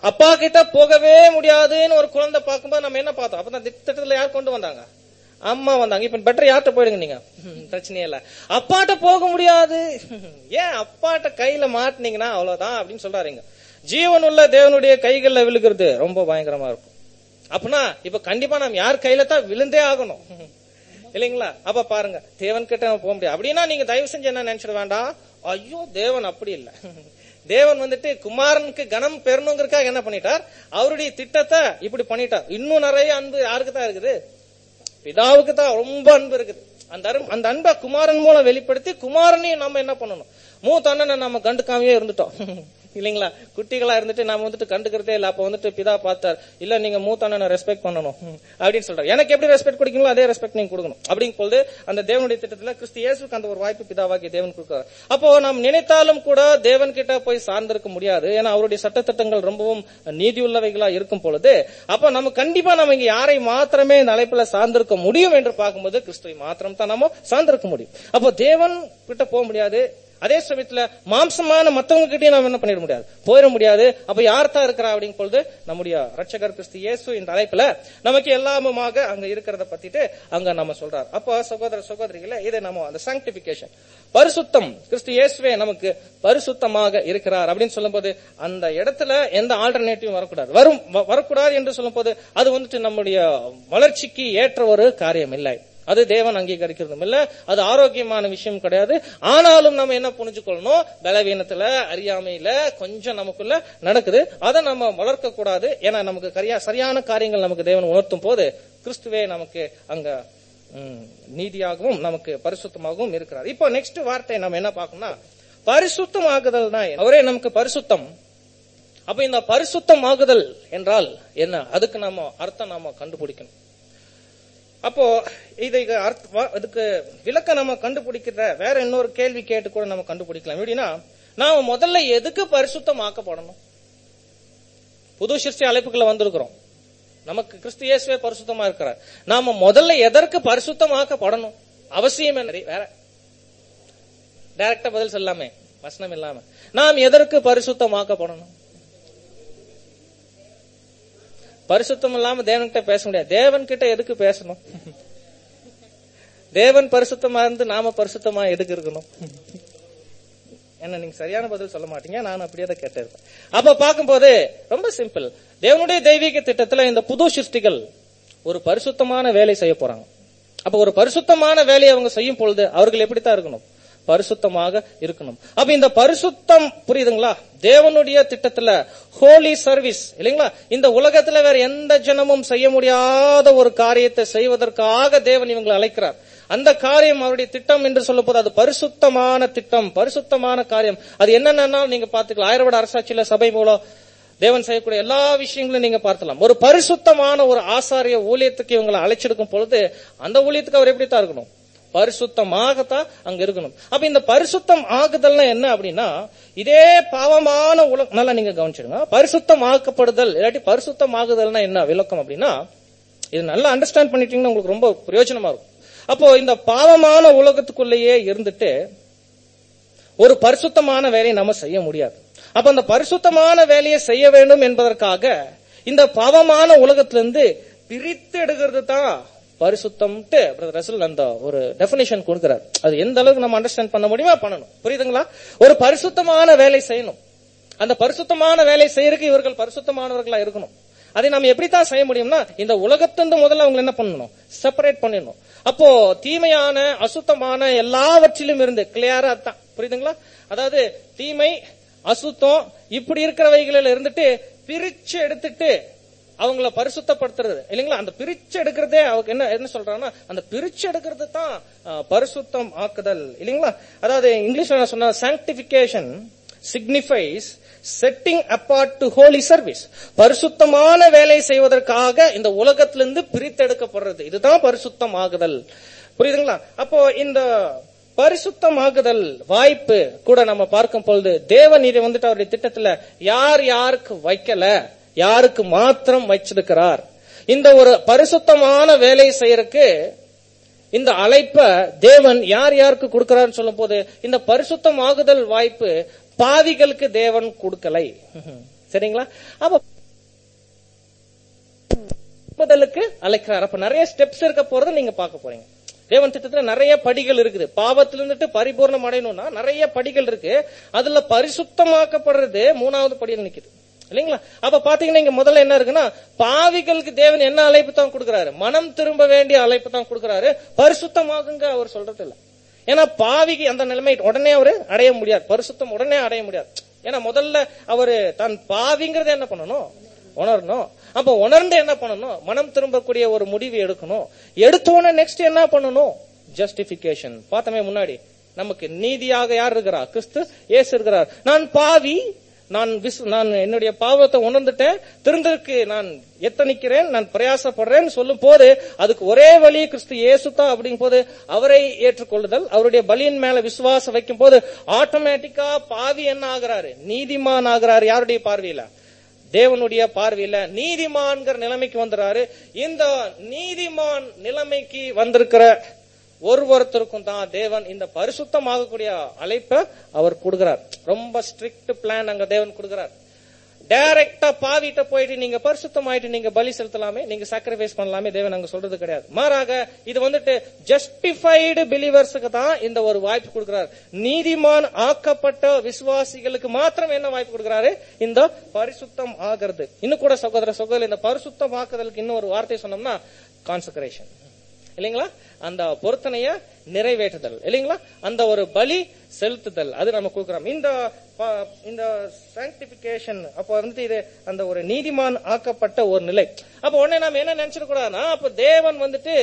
அப்பா கிட்ட போகவே முடியாதுன்னு ஒரு குழந்தை பார்க்கும்போது நம்ம என்ன பார்த்தோம் அப்பதான் திட்டத்துல யார் கொண்டு வந்தாங்க அம்மா வந்தாங்க இப்ப பெட்டர் யார்கிட்ட போயிடுங்க நீங்க ம், பிரச்சனையே இல்ல அப்பாட்ட போக முடியாது ஏன் அப்பாட்ட கையில மாட்டினீங்கன்னா அவ்வளவுதான் அப்படின்னு சொல்றாருங்க ஜீவன் உள்ள தேவனுடைய கைகள்ல விழுகிறது ரொம்ப பயங்கரமா இருக்கும் அப்படின்னா இப்ப கண்டிப்பா நாம் யார் கையில தான் விழுந்தே ஆகணும் இல்லைங்களா அப்ப பாருங்க தேவன் கிட்ட நம்ம போக முடியாது அப்படின்னா நீங்க தயவு செஞ்சு என்ன நினைச்சிட வேண்டாம் ஐயோ தேவன் அப்படி இல்ல தேவன் வந்துட்டு குமாரனுக்கு கனம் பெறணுங்கிறதுக்காக என்ன பண்ணிட்டார் அவருடைய திட்டத்தை இப்படி பண்ணிட்டார் இன்னும் நிறைய அன்பு யாருக்கு தான் இருக்குது பிதாவுக்கு தான் ரொம்ப அன்பு இருக்குது அந்த அரும்- அந்த அன்பை குமாரன் மூலம் வெளிப்படுத்தி குமாரனையும் நம்ம என்ன பண்ணணும் மூத்த அண்ணனை நம்ம கண்டுக்காமையே இருந்துட்டோம் இல்லைங்களா குட்டிகளா இருந்துட்டு நாம வந்துட்டு கண்டுக்கிறதே இல்ல அப்ப வந்துட்டு பிதா பார்த்தார் இல்ல நீங்க மூத்த அண்ணனை ரெஸ்பெக்ட் பண்ணணும் அப்படின்னு சொல்றாரு எனக்கு எப்படி ரெஸ்பெக்ட் கொடுக்கீங்களோ அதே ரெஸ்பெக்ட் நீங்க கொடுக்கணும் அப்படிங்கும் போது அந்த தேவனுடைய திட்டத்துல கிறிஸ்து இயேசுக்கு அந்த ஒரு வாய்ப்பு பிதாவாகிய தேவன் கொடுக்கிறார் அப்போ நாம் நினைத்தாலும் கூட தேவன் கிட்ட போய் சார்ந்திருக்க முடியாது ஏன்னா அவருடைய சட்டத்திட்டங்கள் ரொம்பவும் நீதியுள்ளவைகளா இருக்கும் பொழுது அப்ப நம்ம கண்டிப்பா நம்ம இங்க யாரை மாத்திரமே இந்த அழைப்புல சார்ந்திருக்க முடியும் என்று பார்க்கும்போது கிறிஸ்துவை மாத்திரம் தான் நம்ம சார்ந்திருக்க முடியும் அப்போ தேவன் கிட்ட போக முடியாது அதே சமயத்துல மாம்சமான மத்தவங்க கிட்டயும் நாம என்ன பண்ணிட முடியாது போயிட முடியாது அப்ப யார் தான் இருக்கிறா அப்படிங்கும் பொழுது நம்முடைய ரட்சகர் கிறிஸ்து இயேசு இந்த அழைப்புல நமக்கு எல்லாமுமாக அங்க இருக்கிறத பத்திட்டு அங்க நம்ம சொல்றார் அப்போ சகோதர சகோதரிகளே இதை நம்ம அந்த சாங்டிபிகேஷன் பரிசுத்தம் கிறிஸ்து இயேசுவே நமக்கு பரிசுத்தமாக இருக்கிறார் அப்படின்னு சொல்லும்போது அந்த இடத்துல எந்த ஆல்டர்னேட்டிவும் வரக்கூடாது வரும் வ- வரக்கூடாது என்று சொல்லும்போது அது வந்துட்டு நம்முடைய வளர்ச்சிக்கு ஏற்ற ஒரு காரியம் இல்லை அது தேவன் அங்கீகரிக்கிறதும் இல்ல அது ஆரோக்கியமான விஷயம் கிடையாது ஆனாலும் நம்ம என்ன புரிஞ்சுக்கொள்ளணும் பலவீனத்துல அறியாமையில கொஞ்சம் நமக்குள்ள நடக்குது அதை நம்ம வளர்க்க கூடாது ஏன்னா நமக்கு கரியா சரியான காரியங்கள் நமக்கு தேவன் உணர்த்தும் போது கிறிஸ்துவே நமக்கு அங்க ம், நீதியாகவும் நமக்கு பரிசுத்தமாகவும் இருக்கிறார் இப்போ நெக்ஸ்ட் வார்த்தை நம்ம என்ன பார்க்கணும்னா பரிசுத்தமாகுதல் தான் அவரே நமக்கு பரிசுத்தம் அப்ப இந்த பரிசுத்தமாகுதல் என்றால் என்ன அதுக்கு நாம அர்த்தம் நாம கண்டுபிடிக்கணும் அப்போ இதுக்கு அர்த்த வ- இதுக்கு விளக்க நம்ம கண்டுபிடிக்கிற வேற இன்னொரு கேள்வி கேட்டு கூட நம்ம கண்டுபிடிக்கலாம் எப்படின்னா நாம முதல்ல எதுக்கு பரிசுத்தமாக்கப்படணும் புது சிருஷ்டி அழைப்புக்குள்ள வந்திருக்கிறோம் நமக்கு கிறிஸ்து இயேசுவே பரிசுத்தமா இருக்கிறார் நாம முதல்ல எதற்கு பரிசுத்தமாக்கப்படணும் அவசியம் என்ன வேற டைரக்டா பதில் சொல்லாமே வசனம் இல்லாம நாம் எதற்கு பரிசுத்தமாக்கப்படணும் பரிசுத்தம் இல்லாம தேவன்கிட்ட பேச முடியாது தேவன் கிட்ட எதுக்கு பேசணும் தேவன் பரிசுத்தமா இருந்து நாம பரிசுத்தமா எதுக்கு இருக்கணும் என்ன நீங்க சரியான பதில் சொல்ல மாட்டீங்க நான் அப்படியே தான் கேட்டிருப்பேன் அப்ப பார்க்கும்போது ரொம்ப சிம்பிள் தேவனுடைய தெய்வீக திட்டத்துல இந்த புது சிருஷ்டிகள் ஒரு பரிசுத்தமான வேலை செய்ய போறாங்க அப்ப ஒரு பரிசுத்தமான வேலையை அவங்க செய்யும் பொழுது அவர்கள் எப்படித்தான் இருக்கணும் பரிசுத்தமாக இருக்கணும் அப்ப இந்த பரிசுத்தம் புரியுதுங்களா தேவனுடைய திட்டத்துல ஹோலி சர்வீஸ் இல்லைங்களா இந்த உலகத்துல வேற எந்த ஜனமும் செய்ய முடியாத ஒரு காரியத்தை செய்வதற்காக தேவன் இவங்களை அழைக்கிறார் அந்த காரியம் அவருடைய திட்டம் என்று சொல்லும் போது அது பரிசுத்தமான திட்டம் பரிசுத்தமான காரியம் அது என்னென்னா நீங்க பாத்துக்கலாம் ஆயிரவட அரசாட்சியில சபை மூலம் தேவன் செய்யக்கூடிய எல்லா விஷயங்களும் நீங்க பார்க்கலாம் ஒரு பரிசுத்தமான ஒரு ஆசாரிய ஊழியத்துக்கு இவங்களை அழைச்சிருக்கும் பொழுது அந்த ஊழியத்துக்கு அவர் எப்படி தான் இருக்கணும் பரிசுத்தமாகத்தான் அங்க இருக்கணும் அப்ப இந்த பரிசுத்தம் ஆகுதல்னா என்ன அப்படின்னா இதே பாவமான உலகம் நல்லா நீங்க கவனிச்சிடுங்க பரிசுத்தம் ஆக்கப்படுதல் இல்லாட்டி பரிசுத்தம் ஆகுதல்னா என்ன விளக்கம் அப்படின்னா இது நல்லா அண்டர்ஸ்டாண்ட் பண்ணிட்டீங்கன்னா உங்களுக்கு ரொம்ப பிரயோஜனமா இருக்கும் அப்போ இந்த பாவமான உலகத்துக்குள்ளேயே இருந்துட்டு ஒரு பரிசுத்தமான வேலையை நம்ம செய்ய முடியாது அப்ப அந்த பரிசுத்தமான வேலையை செய்ய வேண்டும் என்பதற்காக இந்த பாவமான உலகத்திலிருந்து பிரித்து எடுக்கிறது தான் பரிசுத்தம்ட்டு பிரதர் ரசல் அந்த ஒரு டெபினேஷன் கொடுக்கிறார் அது எந்த அளவுக்கு நம்ம அண்டர்ஸ்டாண்ட் பண்ண முடியுமா பண்ணணும் புரியுதுங்களா ஒரு பரிசுத்தமான வேலை செய்யணும் அந்த பரிசுத்தமான வேலை செய்யறதுக்கு இவர்கள் பரிசுத்தமானவர்களா இருக்கணும் அதை நம்ம எப்படித்தான் செய்ய முடியும்னா இந்த உலகத்திலிருந்து முதல்ல அவங்க என்ன பண்ணணும் செப்பரேட் பண்ணிடணும் அப்போ தீமையான அசுத்தமான எல்லாவற்றிலும் இருந்து கிளியரா தான் புரியுதுங்களா அதாவது தீமை அசுத்தம் இப்படி இருக்கிறவைகளில் இருந்துட்டு பிரிச்சு எடுத்துட்டு அவங்கள பரிசுத்தப்படுத்துறது இல்லைங்களா அந்த பிரிச்சு எடுக்கிறதே அவங்க என்ன என்ன சொல்றாங்கன்னா அந்த பிரிச்சு எடுக்கிறது தான் அஹ், பரிசுத்தம் ஆக்குதல் இல்லைங்களா அதாவது இங்கிலீஷ்ல நான் சொன்ன sanctification signifies setting apart to holy service பரிசுத்தமான வேலை செய்வதற்காக இந்த உலகத்திலிருந்து பிரித்தெடுக்கப்படுறது இதுதான் பரிசுத்தம் ஆகுதல் புரியுதுங்களா அப்போ இந்த பரிசுத்தமாகுதல் வாய்ப்பு கூட நம்ம பார்க்கும் பொழுது தேவன் இதை வந்துட்டு அவருடைய திட்டத்துல யார் யாருக்கு வைக்கல யாருக்கு மாத்திரம் வச்சிருக்கிறார் இந்த ஒரு பரிசுத்தமான வேலை செய்யறதுக்கு இந்த அழைப்ப தேவன் யார் யாருக்கு கொடுக்கிறார்னு சொல்லும் போது இந்த பரிசுத்தமாகுதல் வாய்ப்பு பாவிகளுக்கு தேவன் கொடுக்கலை சரிங்களா அப்ப எழுப்புதலுக்கு அழைக்கிறார் அப்ப நிறைய ஸ்டெப்ஸ் இருக்க போறதை நீங்க பார்க்க போறீங்க தேவன் திட்டத்துல நிறைய படிகள் இருக்குது பாவத்துல இருந்துட்டு பரிபூர்ணம் அடையணும்னா நிறைய படிகள் இருக்கு அதுல பரிசுத்தமாக்கப்படுறது மூணாவது படியில் நிக்குது இல்லைங்களா அப்ப பாத்தீங்கன்னா இங்க முதல்ல என்ன இருக்குன்னா பாவிகளுக்கு தேவன் என்ன அழைப்பு தான் கொடுக்கறாரு மனம் திரும்ப வேண்டிய அழைப்பு தான் கொடுக்கறாரு பரிசுத்தமாகுங்க அவர் சொல்றது இல்ல ஏன்னா பாவிக்கு அந்த நிலைமை உடனே அவரு அடைய முடியாது பரிசுத்தம் உடனே அடைய முடியாது ஏன்னா முதல்ல அவரு தன் பாவிங்கிறத என்ன பண்ணணும் உணரணும் அப்ப உணர்ந்து என்ன பண்ணணும் மனம் திரும்பக்கூடிய ஒரு முடிவு எடுக்கணும் எடுத்தோடனே நெக்ஸ்ட் என்ன பண்ணணும் ஜஸ்டிபிகேஷன் பார்த்தமே முன்னாடி நமக்கு நீதியாக யார் இருக்கிறா கிறிஸ்து இயேசு இருக்கிறார் நான் பாவி நான் விஸ்- நான் என்னுடைய பாவத்தை உணர்ந்துட்டேன் திருந்தற்கு நான் எத்தனிக்கிறேன் நான் பிரயாசப்படுறேன் சொல்லும் போது அதுக்கு ஒரே வழி கிறிஸ்து இயேசுதா அப்படிங்கும் போது அவரை ஏற்றுக்கொள்ளுதல் அவருடைய பலியின் மேல விசுவாசம் வைக்கும் போது ஆட்டோமேட்டிக்கா பாவி என்ன ஆகுறாரு நீதிமான் ஆகுறாரு யாருடைய பார்வையில தேவனுடைய பார்வையில நீதிமான்கிற நிலைமைக்கு வந்துறாரு இந்த நீதிமான் நிலைமைக்கு வந்திருக்கிற ஒரு ஒருத்தருக்கும் தான் தேவன் இந்த பரிசுத்தமாகக்கூடிய அழைப்பை அவர் கொடுக்கிறார் ரொம்ப ஸ்ட்ரிக்ட் பிளான் அங்க தேவன் கொடுக்கிறார் டைரக்டா பாவிட்ட போயிட்டு நீங்க பரிசுத்தமாயிட்டு நீங்க பலி செலுத்தலாமே நீங்க சாக்ரிஃபைஸ் பண்ணலாமே தேவன் அங்க சொல்றது கிடையாது மாறாக இது வந்துட்டு ஜஸ்டிஃபைடு பிலீவர்ஸுக்கு தான் இந்த ஒரு வாய்ப்பு கொடுக்கிறார் நீதிமான் ஆக்கப்பட்ட விசுவாசிகளுக்கு மாத்திரம் என்ன வாய்ப்பு கொடுக்கிறாரு இந்த பரிசுத்தம் ஆகிறது இன்னும் கூட சகோதர சகோதரி இந்த பரிசுத்தம் ஆக்குதலுக்கு இன்னும் ஒரு வார்த்தை சொன்னோம்னா கான்சக்ரேஷன் இல்லைங்களா அந்த பொருத்தனைய நிறைவேற்றுதல் இல்லைங்களா அந்த ஒரு பலி செலுத்துதல் அது நம்ம கொடுக்கிறோம் இந்த ப- இந்த சாங்டிபிகேஷன் அப்ப வந்து இது அந்த ஒரு நீதிமான் ஆக்கப்பட்ட ஒரு நிலை அப்ப உடனே நாம என்ன நினைச்சிடக்கூடாதுன்னா அப்ப தேவன் வந்துட்டு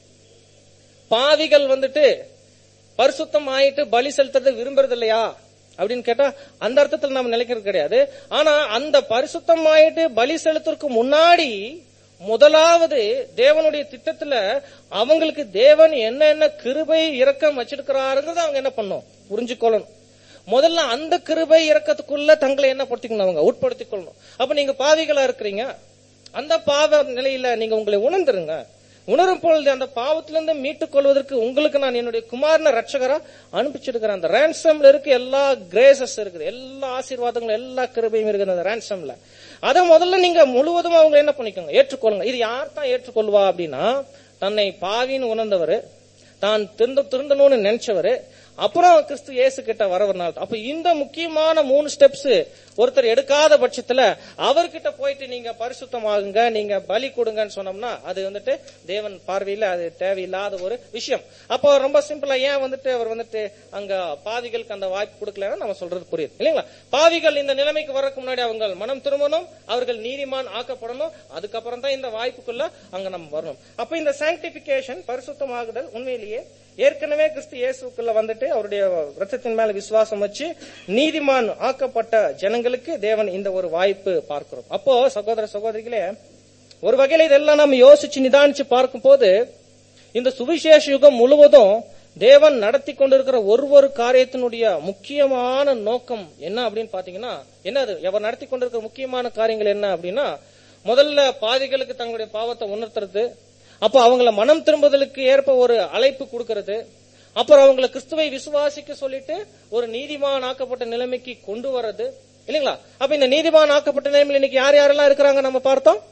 பாவிகள் வந்துட்டு பரிசுத்தம் ஆயிட்டு பலி செலுத்துறது விரும்புறது இல்லையா அப்படின்னு கேட்டா அந்த அர்த்தத்தில் நம்ம நினைக்கிறது கிடையாது ஆனா அந்த பரிசுத்தம் ஆயிட்டு பலி செலுத்துறதுக்கு முன்னாடி முதலாவது தேவனுடைய திட்டத்துல அவங்களுக்கு தேவன் என்னென்ன கிருபை இரக்கம் வச்சிருக்கிறாருங்கிறத அவங்க என்ன பண்ணும் புரிஞ்சுக்கொள்ளணும் முதல்ல அந்த கிருபை இரக்கத்துக்குள்ள தங்களை என்ன படுத்திக்கணும் அவங்க உட்படுத்திக் கொள்ளணும் அப்ப நீங்க பாவிகளா இருக்கிறீங்க அந்த பாவ நிலையில நீங்க உங்களை உணர்ந்துருங்க உணரும் பொழுது அந்த பாவத்திலிருந்து மீட்டுக் கொள்வதற்கு உங்களுக்கு நான் என்னுடைய குமாரன ரட்சகரா அனுப்பிச்சிருக்கிறேன் அந்த ரேன்சம்ல இருக்கு எல்லா கிரேசஸ் இருக்குது எல்லா ஆசீர்வாதங்களும் எல்லா கிருபையும் இருக்குது அந்த ரேன்சம்ல அதை முதல்ல நீங்க முழுவதும் அவங்க என்ன பண்ணிக்கோங்க ஏற்றுக்கொள்ளுங்க இது யார் தான் ஏற்றுக்கொள்வா அப்படின்னா தன்னை பாவின்னு உணர்ந்தவர் தான் திருந்த திருந்தணும்னு நினைச்சவரு அப்புறம் கிறிஸ்து இயேசு கிட்ட வரவர்னால அப்ப இந்த முக்கியமான மூணு ஸ்டெப்ஸ் ஒருத்தர் எடுக்காத பட்சத்துல அவர்கிட்ட போயிட்டு நீங்க பரிசுத்தமாகுங்க நீங்க பலி கொடுங்கன்னு சொன்னோம்னா அது வந்துட்டு தேவன் பார்வையில அது தேவையில்லாத ஒரு விஷயம் அப்போ ரொம்ப சிம்பிளா ஏன் வந்துட்டு அவர் வந்துட்டு அங்க பாவிகளுக்கு அந்த வாய்ப்பு கொடுக்கலன்னா நம்ம சொல்றது புரியுது இல்லைங்களா பாவிகள் இந்த நிலைமைக்கு வரக்கு முன்னாடி அவங்க மனம் திரும்பணும் அவர்கள் நீதிமான் ஆக்கப்படணும் அதுக்கப்புறம் தான் இந்த வாய்ப்புக்குள்ள அங்க நம்ம வரணும் அப்ப இந்த சாங்டிபிகேஷன் பரிசுத்தமாகுதல் உண்மையிலேயே ஏற்கனவே கிறிஸ்து இயேசுக்குள்ள வந்துட்டு அவருடைய ரத்தத்தின் மேல விசுவாசம் வச்சு நீதிமான் ஆக்கப்பட்ட ஜனங்களுக்கு தேவன் இந்த ஒரு வாய்ப்பு பார்க்கிறோம் அப்போ சகோதர சகோதரிகளே ஒரு வகையில இதெல்லாம் நம்ம யோசிச்சு நிதானிச்சு பார்க்கும் போது இந்த சுவிசேஷ யுகம் முழுவதும் தேவன் நடத்தி கொண்டிருக்கிற ஒரு ஒரு காரியத்தினுடைய முக்கியமான நோக்கம் என்ன அப்படின்னு பாத்தீங்கன்னா என்னது அவர் நடத்தி கொண்டிருக்கிற முக்கியமான காரியங்கள் என்ன அப்படின்னா முதல்ல பாதிகளுக்கு தங்களுடைய பாவத்தை உணர்த்துறது அப்போ அவங்கள மனம் திரும்புதலுக்கு ஏற்ப ஒரு அழைப்பு கொடுக்கிறது அப்புறம் அவங்கள கிறிஸ்துவை விசுவாசிக்க சொல்லிட்டு ஒரு நீதிமான் ஆக்கப்பட்ட நிலைமைக்கு கொண்டு வர்றது இல்லைங்களா அப்ப இந்த நீதிமான் ஆக்கப்பட்ட நிலைமையில இன்னைக்கு யார் யாரெல்லாம் இருக்கிறாங்க நம்ம பார்த்தோம்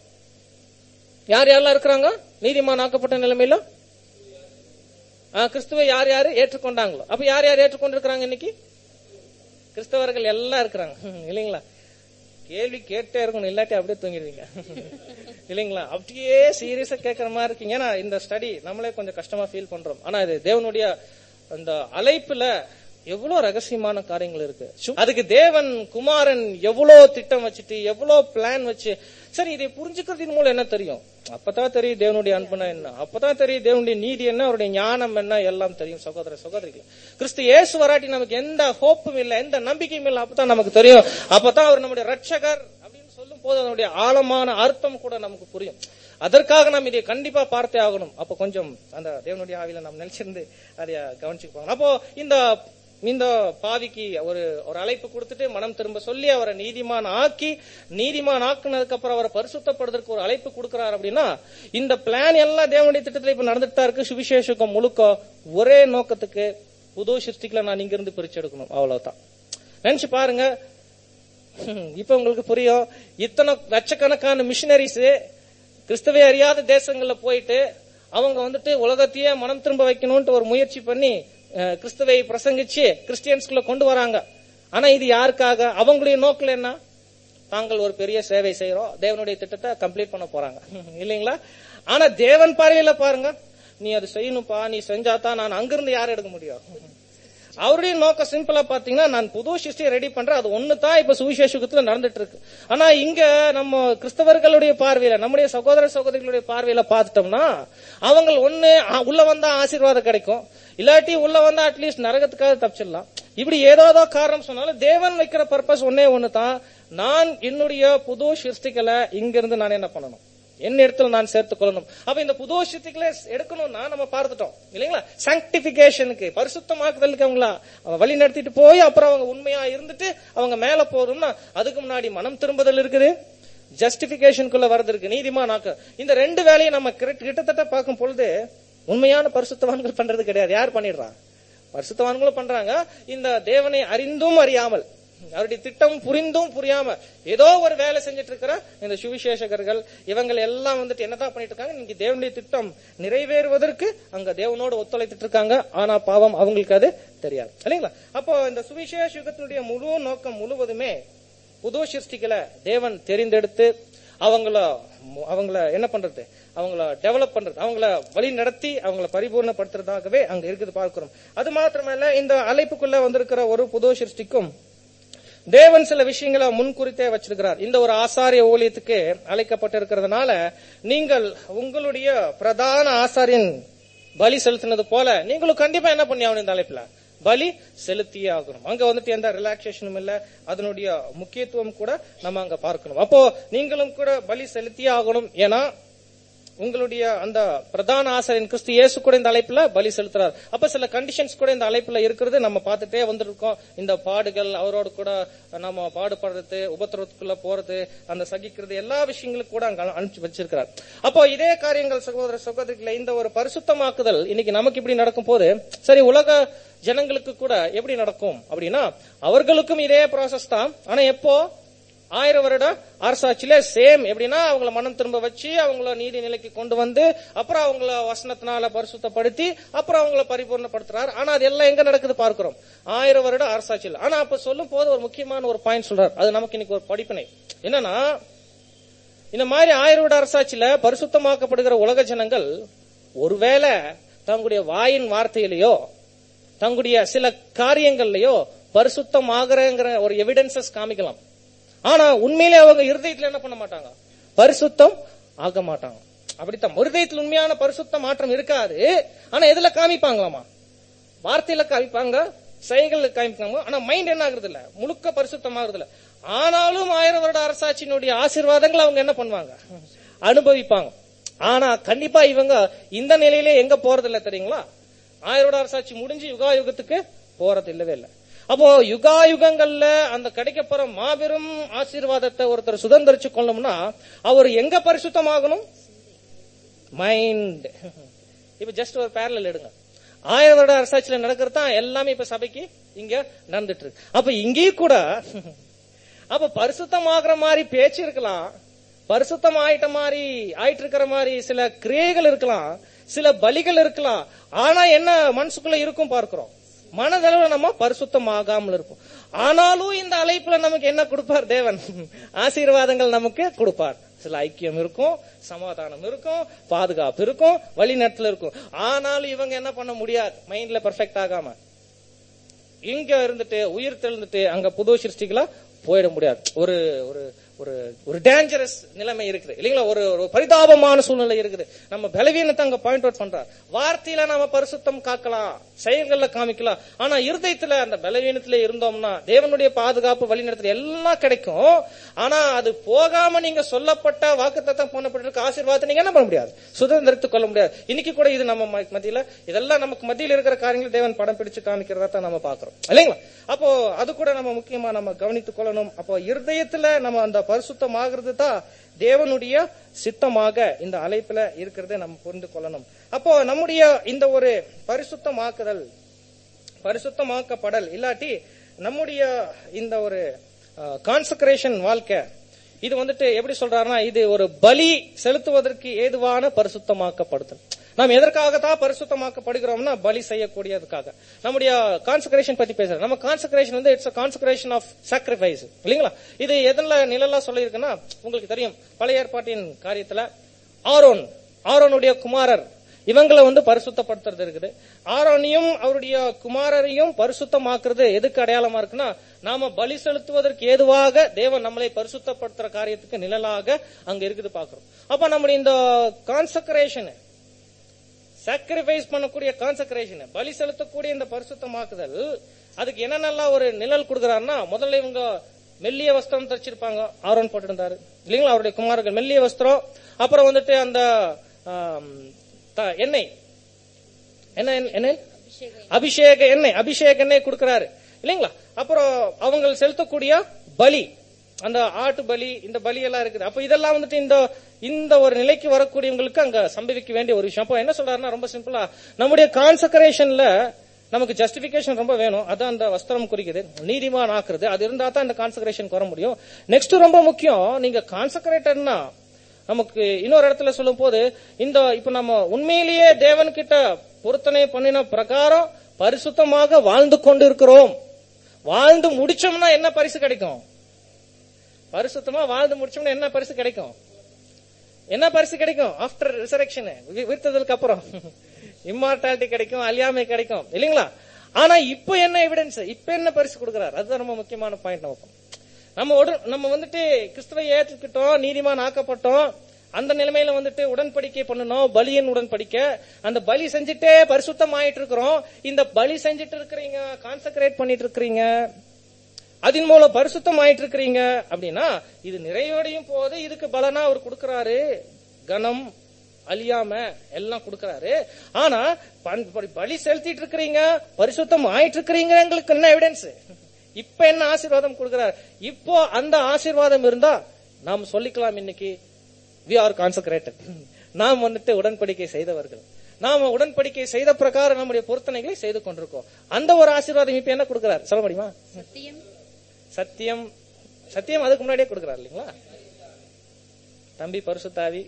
யார் யாரெல்லாம் இருக்கிறாங்க நீதிமான் ஆக்கப்பட்ட நிலைமையில ஆ, கிறிஸ்துவை யார் யாரு ஏற்றுக்கொண்டாங்களோ அப்ப யார் யார் ஏற்றுக்கொண்டிருக்கிறாங்க இன்னைக்கு கிறிஸ்தவர்கள் எல்லாம் இருக்கிறாங்க இல்லைங்களா கேள்வி கேட்டே இருக்கணும் இல்லாட்டி அப்படியே தூங்கிடுவீங்க இல்லைங்களா அப்படியே சீரியஸா கேட்கற மாதிரி இருக்கீங்க ஏன்னா இந்த ஸ்டடி நம்மளே கொஞ்சம் கஷ்டமா ஃபீல் பண்றோம் ஆனா இது தேவனுடைய அந்த அழைப்புல எவ்வளவு ரகசியமான காரியங்கள் இருக்கு சு- அதுக்கு தேவன் குமாரன் எவ்வளவு திட்டம் வச்சுட்டு எவ்வளவு பிளான் வச்சு சரி இதை புரிஞ்சுக்கிறதின் மூலம் என்ன தெரியும் அப்பதான் தெரியும் தேவனுடைய அன்புனா என்ன அப்பதான் தெரியும் தேவனுடைய நீதி என்ன அவருடைய ஞானம் என்ன எல்லாம் தெரியும் சகோதர சகோதரிகள் கிறிஸ்து இயேசு வராட்டி நமக்கு எந்த ஹோப்பும் இல்லை எந்த நம்பிக்கையும் இல்லை அப்பதான் நமக்கு தெரியும் அப்பதான் அவர் நம்முடைய ரட்சகர் அப்படின்னு சொல்லும் போது அதனுடைய ஆழமான அர்த்தம் கூட நமக்கு புரியும் அதற்காக நாம் இதை கண்டிப்பா பார்த்தே ஆகணும் அப்ப கொஞ்சம் அந்த தேவனுடைய ஆவியில நாம் நினைச்சிருந்து அதை கவனிச்சுக்குவாங்க அப்போ இந்த இந்த பாவிக்கு ஒரு ஒரு அழைப்பு கொடுத்துட்டு மனம் திரும்ப சொல்லி அவரை நீதிமான் ஆக்கி நீதிமான் ஆக்குனதுக்கு அப்புறம் அவரை பரிசுத்தப்படுறதுக்கு ஒரு அழைப்பு கொடுக்கிறார் அப்படின்னா இந்த பிளான் எல்லாம் தேவனுடைய திட்டத்துல இப்ப நடந்துட்டு தான் இருக்கு சுவிசேஷகம் முழுக்க ஒரே நோக்கத்துக்கு புது சிருஷ்டிகளை நான் இங்க இருந்து பிரிச்சு எடுக்கணும் அவ்வளவுதான் நினைச்சு பாருங்க ஹம், இப்ப உங்களுக்கு புரியும் இத்தனை லட்சக்கணக்கான மிஷினரிஸ் கிறிஸ்தவை அறியாத தேசங்கள்ல போயிட்டு அவங்க வந்துட்டு உலகத்தையே மனம் திரும்ப வைக்கணும்ட்டு ஒரு முயற்சி பண்ணி அஹ், கிறிஸ்துவை பிரசங்கிச்சு கிறிஸ்டியன்ஸ்குள்ள கொண்டு வராங்க ஆனா இது யாருக்காக அவங்களுடைய நோக்கில் என்ன தாங்கள் ஒரு பெரிய சேவை செய்யறோம் தேவனுடைய திட்டத்தை கம்ப்ளீட் பண்ண போறாங்க இல்லைங்களா ஆனா தேவன் பார்வையில பாருங்க நீ அது செய்யணும்ப்பா நீ செஞ்சாதான் நான் அங்கிருந்து யார் எடுக்க முடியும் அவருடைய நோக்கம் சிம்பிளா பாத்தீங்கன்னா நான் புது சிருஷ்டியை ரெடி பண்றேன் அது ஒண்ணு தான் இப்ப சுவிசேஷத்துல நடந்துட்டு இருக்கு ஆனா இங்க நம்ம கிறிஸ்தவர்களுடைய பார்வையில நம்முடைய சகோதர சகோதரிகளுடைய பார்வையில பார்த்துட்டோம்னா அவங்க ஒண்ணு ஆ, உள்ள வந்தா ஆசீர்வாதம் கிடைக்கும் இல்லாட்டி உள்ள வந்தா அட்லீஸ்ட் நரகத்துக்காக தப்பிச்சிடலாம் இப்படி ஏதோ காரணம் சொன்னாலும் தேவன் வைக்கிற பர்பஸ் ஒன்னே ஒண்ணு தான் நான் என்னுடைய புது சிருஷ்டிகளை இங்கிருந்து நான் என்ன பண்ணணும் என் இடத்துல நான் சேர்த்துக் கொள்ளணும் அப்ப இந்த புது சிருஷ்டிகளை எடுக்கணும்னா நம்ம பார்த்துட்டோம் இல்லைங்களா சாங்டிபிகேஷனுக்கு பரிசுத்தமாக்குதலுக்கு அவங்கள வழி நடத்திட்டு போய் அப்புறம் அவங்க உண்மையா இருந்துட்டு அவங்க மேல போறோம்னா அதுக்கு முன்னாடி மனம் திரும்புதல் இருக்குது ஜஸ்டிபிகேஷனுக்குள்ள வரது இருக்கு நீதிமானாக்க இந்த ரெண்டு வேலையை நம்ம கிட்ட- கிட்டத்தட்ட பார்க்கும் பொழுது உண்மையான பரிசுத்தவான்கள் பண்றது கிடையாது யார் பண்ணிடுறா பரிசுத்தவான்களும் பண்றாங்க இந்த தேவனை அறிந்தும் அறியாமல் அவருடைய திட்டம் புரிந்தும் புரியாம ஏதோ ஒரு வேலை செஞ்சுட்டு இருக்கிற இந்த சுவிசேஷகர்கள் இவங்க எல்லாம் வந்துட்டு என்னதான் பண்ணிட்டு இருக்காங்க இன்னைக்கு தேவனுடைய திட்டம் நிறைவேறுவதற்கு அங்க தேவனோடு ஒத்துழைத்துட்டு இருக்காங்க ஆனா பாவம் அவங்களுக்கு அது தெரியாது இல்லைங்களா அப்போ இந்த சுவிசேஷ யுகத்தினுடைய முழு நோக்கம் முழுவதுமே புது சிருஷ்டிகளை தேவன் தெரிந்தெடுத்து அவங்கள அவங்கள என்ன பண்றது அவங்கள டெவலப் பண்றது அவங்கள வழி நடத்தி அவங்கள பரிபூர்ணப்படுத்துறதாகவே அங்க இருக்குது பார்க்கிறோம் அது மாத்திரமல்ல இந்த அழைப்புக்குள்ள வந்திருக்கிற ஒரு புது சிருஷ்டிக்கும் தேவன் சில விஷயங்களை முன்குறித்தே வச்சிருக்கிறார் இந்த ஒரு ஆசாரிய ஊழியத்துக்கு அழைக்கப்பட்டிருக்கிறதுனால நீங்கள் உங்களுடைய பிரதான ஆசாரியன் பலி செலுத்தினது போல நீங்களும் கண்டிப்பா என்ன பண்ணி ஆகணும் இந்த அழைப்புல பலி செலுத்தியே ஆகணும் அங்க வந்துட்டு எந்த ரிலாக்ஸேஷனும் இல்ல அதனுடைய முக்கியத்துவம் கூட நம்ம அங்க பார்க்கணும் அப்போ நீங்களும் கூட பலி செலுத்தியே ஆகணும் ஏன்னா உங்களுடைய அந்த பிரதான ஆசிரியன் கிறிஸ்து இயேசு கூட இந்த அழைப்புல பலி செலுத்துறார் அப்ப சில கண்டிஷன்ஸ் கூட இந்த அழைப்புல இருக்கிறது நம்ம பார்த்துட்டே வந்திருக்கோம் இந்த பாடுகள் அவரோடு கூட நம்ம பாடுபடுறது உபத்திரவத்துக்குள்ள போறது அந்த சகிக்கிறது எல்லா விஷயங்களும் கூட அங்க அனுப்பிச்சு வச்சிருக்கிறார் அப்போ இதே காரியங்கள் சகோதர சகோதரிகளை இந்த ஒரு பரிசுத்தமாக்குதல் இன்னைக்கு நமக்கு இப்படி நடக்கும் போது சரி உலக ஜனங்களுக்கு கூட எப்படி நடக்கும் அப்படின்னா அவர்களுக்கும் இதே ப்ராசஸ் தான் ஆனா எப்போ ஆயிரம் வருட அரசாட்சியில சேம் எப்படின்னா அவங்கள மனம் திரும்ப வச்சு அவங்கள நீதி நிலைக்கு கொண்டு வந்து அப்புறம் அவங்கள வசனத்தினால பரிசுத்தப்படுத்தி அப்புறம் அவங்கள பரிபூர்ணப்படுத்துறாரு ஆனா அது எல்லாம் எங்க நடக்குது பார்க்கிறோம் ஆயிரம் வருட அரசாட்சியில் ஆனா அப்ப சொல்லும் போது ஒரு முக்கியமான ஒரு பாயிண்ட் சொல்றாரு அது நமக்கு இன்னைக்கு ஒரு படிப்பினை என்னன்னா இந்த மாதிரி ஆயிரம் வருட அரசாட்சியில பரிசுத்தமாக்கப்படுகிற உலக ஜனங்கள் ஒருவேளை தங்களுடைய வாயின் வார்த்தையிலேயோ தங்களுடைய சில காரியங்கள்லயோ பரிசுத்தமாகறங்கிற ஒரு எவிடன்சஸ் காமிக்கலாம் ஆனா உண்மையிலே அவங்க இருதயத்துல என்ன பண்ண மாட்டாங்க பரிசுத்தம் ஆக மாட்டாங்க அப்படித்தான் இருதயத்தில் உண்மையான பரிசுத்த மாற்றம் இருக்காது ஆனா எதுல காமிப்பாங்களாமா வார்த்தையில காமிப்பாங்க செயல்கள் காமிப்பாங்க ஆனா மைண்ட் என்ன ஆகுறது இல்ல முழுக்க பரிசுத்தமாகுறது இல்ல ஆனாலும் ஆயிரம் வருட அரசாட்சியினுடைய ஆசீர்வாதங்கள் அவங்க என்ன பண்ணுவாங்க அனுபவிப்பாங்க ஆனா கண்டிப்பா இவங்க இந்த நிலையிலே எங்க போறது இல்ல தெரியுங்களா ஆயிரம் வருட அரசாட்சி முடிஞ்சு யுகா யுகத்துக்கு போறது இல்லவே இல்லை அப்போ யுகா யுகங்கள்ல அந்த கிடைக்கப்போற மாபெரும் ஆசீர்வாதத்தை ஒருத்தர் சுதந்திரிச்சு கொள்ளணும்னா அவர் எங்க பரிசுத்தமாகணும் மைண்ட் இப்ப ஜஸ்ட் ஒரு பேரலல் எடுங்க ஆயிரம் வருட அரசாட்சியில நடக்கிறது தான் எல்லாமே இப்ப சபைக்கு இங்க நடந்துட்டு இருக்கு அப்ப இங்கேயும் கூட அப்ப பரிசுத்தமாகிற மாதிரி பேச்சு இருக்கலாம் பரிசுத்தம் ஆயிட்ட மாதிரி ஆயிட்டு இருக்கிற மாதிரி சில கிரியைகள் இருக்கலாம் சில பலிகள் இருக்கலாம் ஆனா என்ன மனசுக்குள்ள இருக்கும் பார்க்கிறோம் மனதளவுல நம்ம பரிசுத்தம் ஆகாமல் இருப்போம் ஆனாலும் இந்த அழைப்புல நமக்கு என்ன கொடுப்பார் தேவன் ஆசீர்வாதங்கள் நமக்கு கொடுப்பார் சில ஐக்கியம் இருக்கும் சமாதானம் இருக்கும் பாதுகாப்பு இருக்கும் வழிநடத்தல் இருக்கும் ஆனாலும் இவங்க என்ன பண்ண முடியாது மைண்ட்ல பெர்ஃபெக்ட் ஆகாம இங்க இருந்துட்டு உயிர் தெழுந்துட்டு அங்க புது சிருஷ்டிகளா போயிட முடியாது ஒரு ஒரு ஒரு ஒரு டேஞ்சரஸ் நிலைமை இருக்குது இல்லைங்களா ஒரு ஒரு பரிதாபமான சூழ்நிலை இருக்குது நம்ம பலவீனத்தை அங்க பாயிண்ட் அவுட் பண்றார் வார்த்தையில நாம பரிசுத்தம் காக்கலாம் செயல்கள்ல காமிக்கலாம் ஆனா இருதயத்துல அந்த பலவீனத்துல இருந்தோம்னா தேவனுடைய பாதுகாப்பு வழிநடத்தல் எல்லாம் கிடைக்கும் ஆனா அது போகாம நீங்க சொல்லப்பட்ட வாக்குத்தத்தம் போனப்பட்டிருக்க ஆசீர்வாதத்தை நீங்க என்ன பண்ண முடியாது சுதந்திரத்துக் கொள்ள முடியாது இன்னைக்கு கூட இது நம்ம ம- மத்தியில இதெல்லாம் நமக்கு மத்தியில் இருக்கிற காரியங்கள் தேவன் படம் பிடிச்சு காமிக்கிறதா தான் நம்ம பாக்குறோம் இல்லைங்களா அப்போ அது கூட நம்ம முக்கியமா நம்ம கவனித்துக் கொள்ளணும் அப்போ இருதயத்துல நம்ம அந்த பரிசுத்தம் ஆகிறது தான் தேவனுடைய சித்தமாக இந்த அழைப்புல இருக்கிறதை நம்ம புரிந்து கொள்ளணும் அப்போ நம்முடைய இந்த ஒரு பரிசுத்தமாக்குதல் பரிசுத்தமாக்கப்படல் இல்லாட்டி நம்முடைய இந்த ஒரு கான்சக்ரேஷன் வாழ்க்கை இது வந்துட்டு எப்படி சொல்றாருன்னா இது ஒரு பலி செலுத்துவதற்கு ஏதுவான பரிசுத்தமாக்கப்படுதல் நாம் எதற்காகத்தான் பரிசுத்தமாக்கப்படுகிறோம்னா பலி செய்யக்கூடியதுக்காக நம்முடைய கான்சக்ரேஷன் பத்தி பேசுறோம் நம்ம கான்சக்ரேஷன் வந்து இட்ஸ் கான்சக்ரேஷன் ஆஃப் சாக்ரிஃபைஸ் இல்லைங்களா இது எதுல நிழலா சொல்லியிருக்குன்னா உங்களுக்கு தெரியும் பழைய ஏற்பாட்டின் காரியத்துல ஆரோன் ஆரோனுடைய குமாரர் இவங்களை வந்து பரிசுத்தப்படுத்துறது இருக்குது ஆரோனையும் அவருடைய குமாரரையும் பரிசுத்தமாக்குறது எதுக்கு அடையாளமா இருக்குன்னா நாம பலி செலுத்துவதற்கு ஏதுவாக தேவன் நம்மளை பரிசுத்தப்படுத்துற காரியத்துக்கு நிழலாக அங்க இருக்குது பாக்குறோம் அப்ப நம்முடைய இந்த கான்சக்ரேஷன் சாக்ரிஃபைஸ் பண்ணக்கூடிய கான்சக்ரேஷன் பலி செலுத்தக்கூடிய இந்த பரிசுத்தமாக்குதல் அதுக்கு என்னென்னலாம் ஒரு நிழல் கொடுக்குறாருன்னா முதல்ல இவங்க மெல்லிய வஸ்திரம் தச்சிருப்பாங்க ஆரோன் போட்டிருந்தாரு இல்லைங்களா அவருடைய குமாரர்கள் மெல்லிய வஸ்திரம் அப்புறம் வந்துட்டு அந்த ஆம், த- எண்ணெய் என்ன எண்ணெய் அபிஷேக எண்ணெய் அபிஷேக எண்ணெய் கொடுக்கறாரு இல்லைங்களா அப்புறம் அவங்க செலுத்தக்கூடிய பலி அந்த ஆட்டு பலி இந்த பலி எல்லாம் இருக்குது அப்ப இதெல்லாம் வந்துட்டு இந்த இந்த ஒரு நிலைக்கு வரக்கூடியவங்களுக்கு அங்க சம்பவிக்க வேண்டிய ஒரு விஷயம் அப்போ என்ன சொல்றாருன்னா ரொம்ப சிம்பிளா நம்முடைய கான்சக்ரேஷன்ல நமக்கு ஜஸ்டிபிகேஷன் ரொம்ப வேணும் அதான் அந்த வஸ்திரம் குறிக்குது நீதிமான் ஆக்குறது அது இருந்தா தான் இந்த கான்சக்ரேஷன் வர முடியும் நெக்ஸ்ட் ரொம்ப முக்கியம் நீங்க கான்சக்ரேட்டர்னா நமக்கு இன்னொரு இடத்துல சொல்லும் போது இந்த இப்ப நம்ம உண்மையிலேயே தேவன் கிட்ட பொருத்தனை பண்ணின பிரகாரம் பரிசுத்தமாக வாழ்ந்து கொண்டு இருக்கிறோம் வாழ்ந்து முடிச்சோம்னா என்ன பரிசு கிடைக்கும் பரிசுத்தமா வாழ்ந்து முடிச்சோம்னா என்ன பரிசு கிடைக்கும் என்ன பரிசு கிடைக்கும் ஆஃப்டர் ரிசரக்ஷன் விருத்ததுக்கு அப்புறம் இம்மார்டாலிட்டி கிடைக்கும் அழியாமை கிடைக்கும் இல்லைங்களா ஆனா இப்போ என்ன எவிடன்ஸ் இப்ப என்ன பரிசு கொடுக்கறாரு அதுதான் ரொம்ப முக்கியமான பாயிண்ட் நமக்கு நம்ம உடன் நம்ம வந்துட்டு கிறிஸ்துவை ஏற்றுக்கிட்டோம் நீதிமான் ஆக்கப்பட்டோம் அந்த நிலைமையில வந்துட்டு உடன்படிக்கை பண்ணணும் பலியின் உடன்படிக்கை அந்த பலி செஞ்சுட்டே பரிசுத்தம் ஆயிட்டு இருக்கிறோம் இந்த பலி செஞ்சுட்டு இருக்கிறீங்க கான்சென்ட்ரேட் பண்ணிட்டு இருக்கிறீங்க அதன் மூலம் பரிசுத்தம் ஆயிட்டு இருக்கிறீங்க அப்படின்னா இது நிறைவடையும் போது இதுக்கு பலனா அவர் கொடுக்கறாரு கனம் அழியாம எல்லாம் கொடுக்கறாரு ஆனா பன்- ப- பலி செலுத்திட்டு இருக்கிறீங்க பரிசுத்தம் ஆயிட்டு இருக்கிறீங்க எங்களுக்கு என்ன எவிடன்ஸ் இப்ப என்ன ஆசீர்வாதம் கொடுக்கறாரு இப்போ அந்த ஆசீர்வாதம் இருந்தா நாம் சொல்லிக்கலாம் இன்னைக்கு வி ஆர் கான்சக்ரேட்டட் நாம் வந்துட்டு உடன்படிக்கை செய்தவர்கள் நாம உடன்படிக்கை செய்த பிரகாரம் நம்முடைய பொருத்தனைகளை செய்து கொண்டிருக்கோம் அந்த ஒரு ஆசீர்வாதம் இப்ப என்ன கொடுக்கிறார் சொல்ல முடியுமா சத்தியம் சத்தியம் சத்தியம் அதுக்கு முன்னாடியே கொடுக்கிறார் இல்லைங்களா தம்பி பரிசுத்தாவி